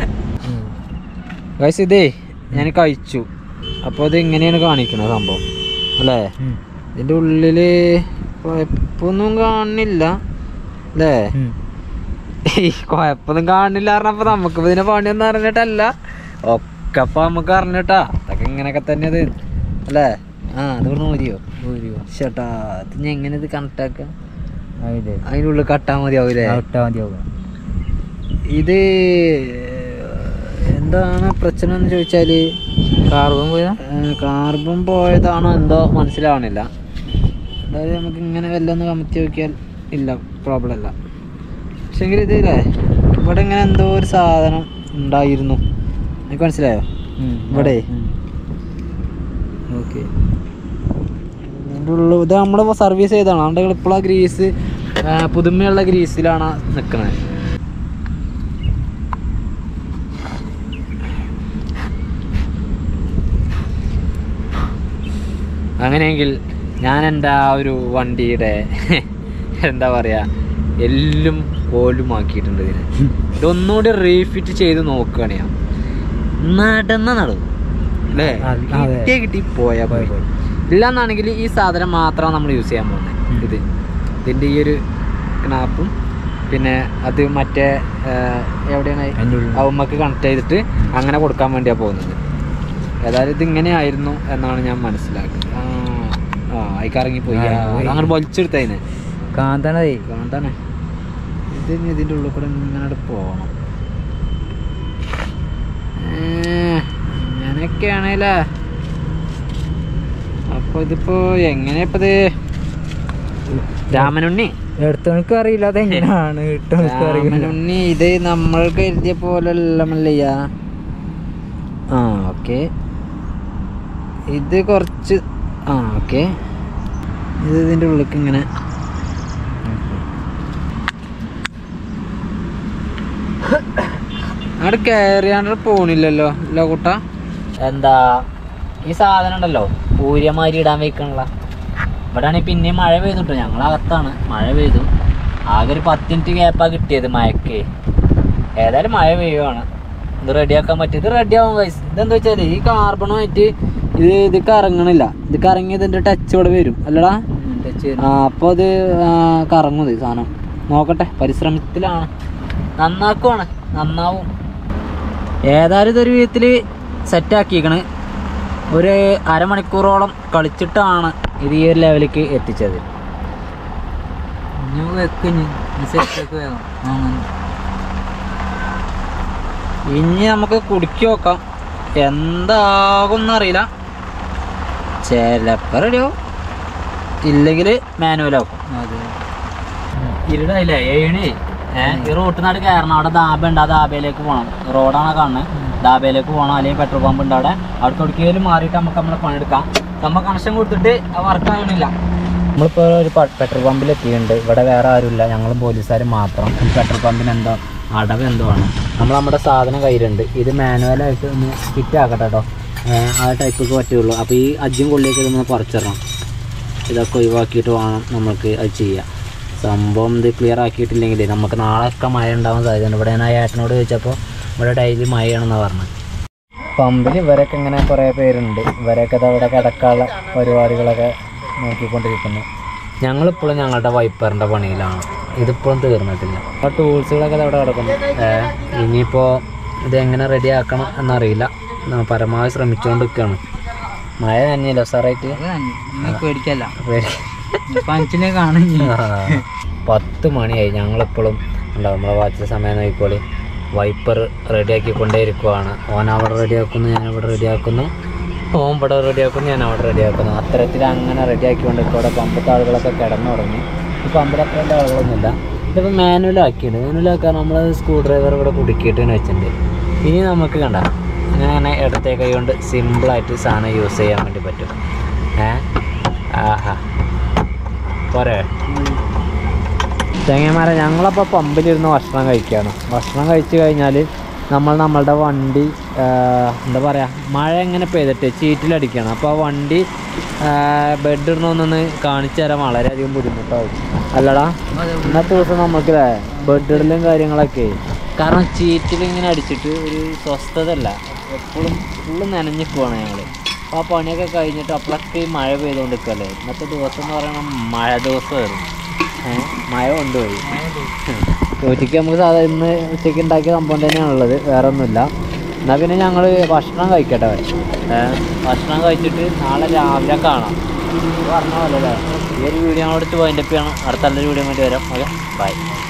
ഗൈസ് ഇതേ ഞാൻ കഴിച്ചു അപ്പോൾ ഇത് ഇങ്ങനെയാണ് കാണിക്കുന്നത് സംഭവം അല്ലേ ഇതിൻ്റെ ഉള്ളില് കുഴപ്പമൊന്നും കാണില്ല അല്ലേ ഈ കുഴപ്പമൊന്നും കാണില്ല പറഞ്ഞപ്പോ നമുക്ക് ഇതിനെ പണിയൊന്നും അറിഞ്ഞിട്ടല്ല ഒക്കെ അപ്പൊ നമുക്ക് അറിഞ്ഞിട്ടാ അതൊക്കെ ഇങ്ങനെയൊക്കെ തന്നെ ഇത് അല്ലേ ആ അതുകൊണ്ട് മതിയോ ഊരിയോ ചേട്ടാ ഇത് ഞാൻ എങ്ങനെ ഇത് കണക്ട് ആക്കാം അതില് അതിനുള്ളിൽ കട്ടാ മതിയാവൂലേ ഔട്ടാ മതിയാവുക ഇത് എന്താണ് പ്രശ്നം എന്ന് ചോദിച്ചാല് കാർബൺ പോയതാ കാർബൺ പോയതാണോ എന്തോ മനസ്സിലാവണില്ല അതായത് നമുക്ക് ഇങ്ങനെ വല്ല ഒന്ന് കമത്തി നോക്കിയാൽ ഇല്ല പ്രോബ്ലം ഇല്ല പക്ഷെങ്കിൽ ഇതില്ലേ ഇവിടെ ഇങ്ങനെ എന്തോ ഒരു സാധനം ഉണ്ടായിരുന്നു എനിക്ക് മനസ്സിലായോ ഇവിടെ? ഓക്കെ ഇതിൻ്റെ ഉള്ളിൽ ഇത് നമ്മൾ സർവീസ് ചെയ്തതാണ് അതുകൊണ്ട് ഇപ്പോഴാ ഗ്രീസ് പുതുമയുള്ള ഗ്രീസിലാണ് നിൽക്കുന്നത് അങ്ങനെയെങ്കിൽ ഞാൻ എൻ്റെ ആ ഒരു വണ്ടിയുടെ എന്താ പറയുക എല്ലും കോലും ആക്കിയിട്ടുണ്ട് ഇതിന് ഇതൊന്നുകൂടി റീഫിറ്റ് ചെയ്ത് നോക്കുകയാണ് ഞാൻ നടന്ന നടന്നു അല്ലേ അത് അതെ. കിട്ടിയ കിട്ടി പോയാ പോയി ഇല്ലാന്നാണെങ്കിൽ ഈ സാധനം മാത്രമാണ് നമ്മൾ യൂസ് ചെയ്യാൻ പോകുന്നത് ഇത് ഇതിൻ്റെ ഈ ഒരു ക്നാപ്പും പിന്നെ അത് മറ്റേ ആ, എവിടെയാണ് അതിൻ്റെ ഉള്ളിൽ. അവമ്മക്ക് കണക്ട് ചെയ്തിട്ട് അങ്ങനെ കൊടുക്കാൻ വേണ്ടിയാണ് പോകുന്നത് ഏതായാലും ഇത് ഇങ്ങനെ ആയിരുന്നു എന്നാണ് ഞാൻ മനസ്സിലാക്കുന്നത് ആ ആ അയക്കിറങ്ങി പോയി ആ, പോയി. അങ്ങനെ വലിച്ചെടുത്തതിന് കാന്തണതേ എന്താണ് ഇത് ഇനി ഇതിൻ്റെ ഉള്ളിൽ കൂടെ ഇങ്ങനെ അങ്ങട് പോകണം അങ്ങനെയൊക്കെയാണല്ലേ അപ്പൊ ഇതിപ്പോ എങ്ങനെ ഇപ്പൊ ഇത് രാമനുണ്ണി എടുത്തവനക്കും അറിയില്ല അതെങ്ങനെയാണ് ഇട്ടവനക്കും അറിയില്ല രാമനുണ്ണി ഇത് നമ്മൾ കരുതിയ പോലെയല്ല മല്ലയ്യ ആ ഓക്കെ ഇത് കുറച്ച് ആ ഓക്കെ ഇത് ഇതിൻ്റെ ഉള്ളിലേക്ക് ഇങ്ങനെ അവിടെ കയറിയാണ്ട് പോണില്ലല്ലോ അല്ലോ കുട്ട എന്താ ഈ സാധനം ഉണ്ടല്ലോ ഊര്യമാരി ഇടാൻ വെക്കണല്ല ഇവിടെ ആണെങ്കിൽ പിന്നെയും മഴ പെയ്തിട്ടോ ഞങ്ങൾ അകത്താണ് മഴ പെയ്തു ആകെ ഒരു പത്ത് മിനിറ്റ് ഗ്യാപ്പാ കിട്ടിയത് മഴക്ക് ഏതായാലും മഴ പെയ്യുവാണ് ഇത് റെഡിയാക്കാൻ പറ്റും ഇത് റെഡിയാവും വയസ്സ് ഇതെന്താ വെച്ചാൽ ഈ കാർബണുമായിട്ട് ഇത് ഇത് കറങ്ങണില്ല ഇത് കറങ്ങി ഇതിൻ്റെ ടച്ച് ഇവിടെ വരും അല്ലടാ ആ അപ്പോൾ അത് ആ, കറങ്ങും ഇത് സാധനം നോക്കട്ടെ പരിശ്രമത്തിലാണ് നന്നാക്കുവാണ് നന്നാവും ഏതായാലും ഇതൊരു വിധത്തിൽ സെറ്റാക്കിക്കണ് ഒരു അരമണിക്കൂറോളം കളിച്ചിട്ടാണ് ഇത് ഈ ഒരു ലെവലിലേക്ക് എത്തിച്ചത് ഇനി നമുക്ക് കുടുക്കി നോക്കാം എന്താകും എന്നറിയില്ല ചിലപ്പോൾ റെഡിയാവും ഇല്ലെങ്കിൽ മാനുവലാവും ഇരുടായില്ലേ ഏഴ് ഏഹ് ഈ റോട്ടിൽ നിന്നാട് കയറണം അവിടെ ദാബ ഉണ്ട് ആ ദാബയിലേക്ക് പോകണം റോഡാണ് കാണുന്നത് ദാബയിലേക്ക് പോകണം അല്ലെങ്കിൽ പെട്രോൾ പമ്പ് ഉണ്ട് അവിടെ അവിടെ കൊടുക്കുകയും മാറിയിട്ട് നമുക്ക് നമ്മളെ പണിയെടുക്കാം നമ്മൾ കണക്ഷൻ കൊടുത്തിട്ട് വർക്ക് ആകണില്ല നമ്മളിപ്പോൾ ഒരു പെട്രോൾ പമ്പിൽ എത്തിയിട്ടുണ്ട് ഇവിടെ വേറെ ആരുമില്ല ഞങ്ങളും പോലീസുകാരും മാത്രം ഈ പെട്രോൾ പമ്പിന് എന്തോ അടവ് എന്തോ ആണ് നമ്മൾ നമ്മുടെ സാധനം കയ്യിലുണ്ട് ഇത് മാനുവലായിട്ട് ഒന്ന് ഫിറ്റ് ആക്കട്ടെ കേട്ടോ ഏഹ് ആ ടൈപ്പൊക്കെ പറ്റുള്ളൂ അപ്പോൾ ഈ അജ്ജും കൊള്ളിയൊക്കെ ഇതൊന്ന് പറിച്ചിടണം ഇതൊക്കെ ഒഴിവാക്കിയിട്ട് വേണം നമുക്ക് അത് ചെയ്യാം സംഭവം ഇത് ക്ലിയർ ആക്കിയിട്ടില്ലെങ്കിൽ നമുക്ക് നാളെയൊക്കെ മഴ ഉണ്ടാവാൻ സാധ്യതയുണ്ട് ഇവിടെ ഞാൻ ആ ഏട്ടനോട് ചോദിച്ചപ്പോൾ ഇവിടെ ഡെയിലി മഴയാണെന്നാണ് പറഞ്ഞത് പമ്പിൽ ഇവരൊക്കെ ഇങ്ങനെ കുറേ പേരുണ്ട് ഇവരൊക്കെ ദാ ഇവിടെ കിടക്കാനുള്ള പരിപാടികളൊക്കെ നോക്കിക്കൊണ്ടിരിക്കുന്നു ഞങ്ങളിപ്പോഴും ഞങ്ങളുടെ വൈപ്പറിൻ്റെ പണിയിലാണ് ഇതിപ്പോഴും തീർന്നിട്ടില്ല അപ്പോൾ ടൂൾസുകളൊക്കെ ദാ ഇവിടെ കിടക്കുന്നു ഏഹ് ഇനിയിപ്പോൾ ഇതെങ്ങനെ റെഡി ആക്കണം എന്നറിയില്ല ന- പരമാവധി ശ്രമിച്ചുകൊണ്ട് നിൽക്കുകയാണ് മഴ നനഞ്ഞില്ല സാറായിട്ട് പേടിക്കല്ല പേടി പഞ്ചിനെ കാണും ആ, പത്ത് മണിയായി ഞങ്ങളിപ്പോഴും ഉണ്ടാവും നമ്മളെ വാച്ചിലെ സമയം നോക്കിക്കോളി വൈപ്പർ റെഡിയാക്കി കൊണ്ടേയിരിക്കുവാണ് ഓൻ അവിടെ റെഡിയാക്കുന്നു ഞാൻ ഇവിടെ റെഡിയാക്കുന്നു ഓൻ ഇവിടെ റെഡിയാക്കുന്നു ഞാൻ അവിടെ റെഡിയാക്കുന്നു അത്തരത്തിൽ അങ്ങനെ റെഡിയാക്കിക്കൊണ്ട് ഇവിടെ പമ്പത്തെ ആളുകളൊക്കെ കിടന്നു തുടങ്ങി ഈ പമ്പിൽ അത്രയും ആളുകളൊന്നുമില്ല ഇതിപ്പോൾ മാനുവലാക്കിയിട്ടുണ്ട് മാനുവലാക്കാൻ നമ്മൾ സ്ക്രൂ ഡ്രൈവർ ഇവിടെ കുടുക്കിയിട്ട് വെച്ചിട്ടുണ്ട് ഇനി നമുക്ക് കണ്ട അങ്ങനെ അങ്ങനെ ഇടത്തെ കൈ കൊണ്ട് സിമ്പിളായിട്ട് സാധനം യൂസ് ചെയ്യാൻ വേണ്ടി പറ്റും ഏ ആഹാ പോരെ തേങ്ങന്മാരെ ഞങ്ങളപ്പോൾ പമ്പിലിരുന്ന് ഭക്ഷണം കഴിക്കുകയാണ് ഭക്ഷണം കഴിച്ച് കഴിഞ്ഞാൽ നമ്മൾ നമ്മളുടെ വണ്ടി ആ, എന്താ പറയുക മഴ എങ്ങനെ പെയ്തിട്ട് ചീറ്റിലടിക്കുകയാണ് അപ്പോൾ ആ വണ്ടി ബെഡ് ഇടണമെന്നൊന്ന് കാണിച്ചു തരാൻ വളരെയധികം ബുദ്ധിമുട്ടാവും അല്ലടാ ഇന്നത്തെ ദിവസം നമുക്ക് ബെഡ് ഇടലും കാര്യങ്ങളൊക്കെ കാരണം ചീറ്റിലിങ്ങനെ അടിച്ചിട്ട് ഒരു സ്വസ്ഥത അല്ല എപ്പോഴും ഫുള്ള് നനഞ്ഞിക്കുവാണ് ഞങ്ങൾ അപ്പോൾ ആ പണിയൊക്കെ കഴിഞ്ഞിട്ട് അപ്പോഴൊക്കെ ഈ മഴ പെയ്തുകൊണ്ടിരിക്കുകയല്ലേ ഇന്നത്തെ ദിവസം എന്ന് പറയുന്നത് മഴ ദിവസമായിരുന്നു ഏഹ് മഴ കൊണ്ടുപോയി ഉച്ചയ്ക്ക് നമുക്ക് സാധാരണ ഇന്ന് ഉച്ചയ്ക്ക് ഉണ്ടാക്കിയ സംഭവം തന്നെയാണുള്ളത് വേറെ ഒന്നുമില്ല എന്നാൽ പിന്നെ ഞങ്ങൾ ഭക്ഷണം കഴിക്കട്ടെ ഏഹ് ഭക്ഷണം കഴിച്ചിട്ട് നാളെ രാവിലെ കാണാം ഇത് പറഞ്ഞ പോലെ അല്ലേ ഈ ഒരു വീഡിയോ ഞങ്ങളെടുത്ത് പോയിൻ്റെപ്പിയാണ് അടുത്ത നല്ലൊരു വീഡിയോ വേണ്ടി വരാം ഓക്കെ ബൈ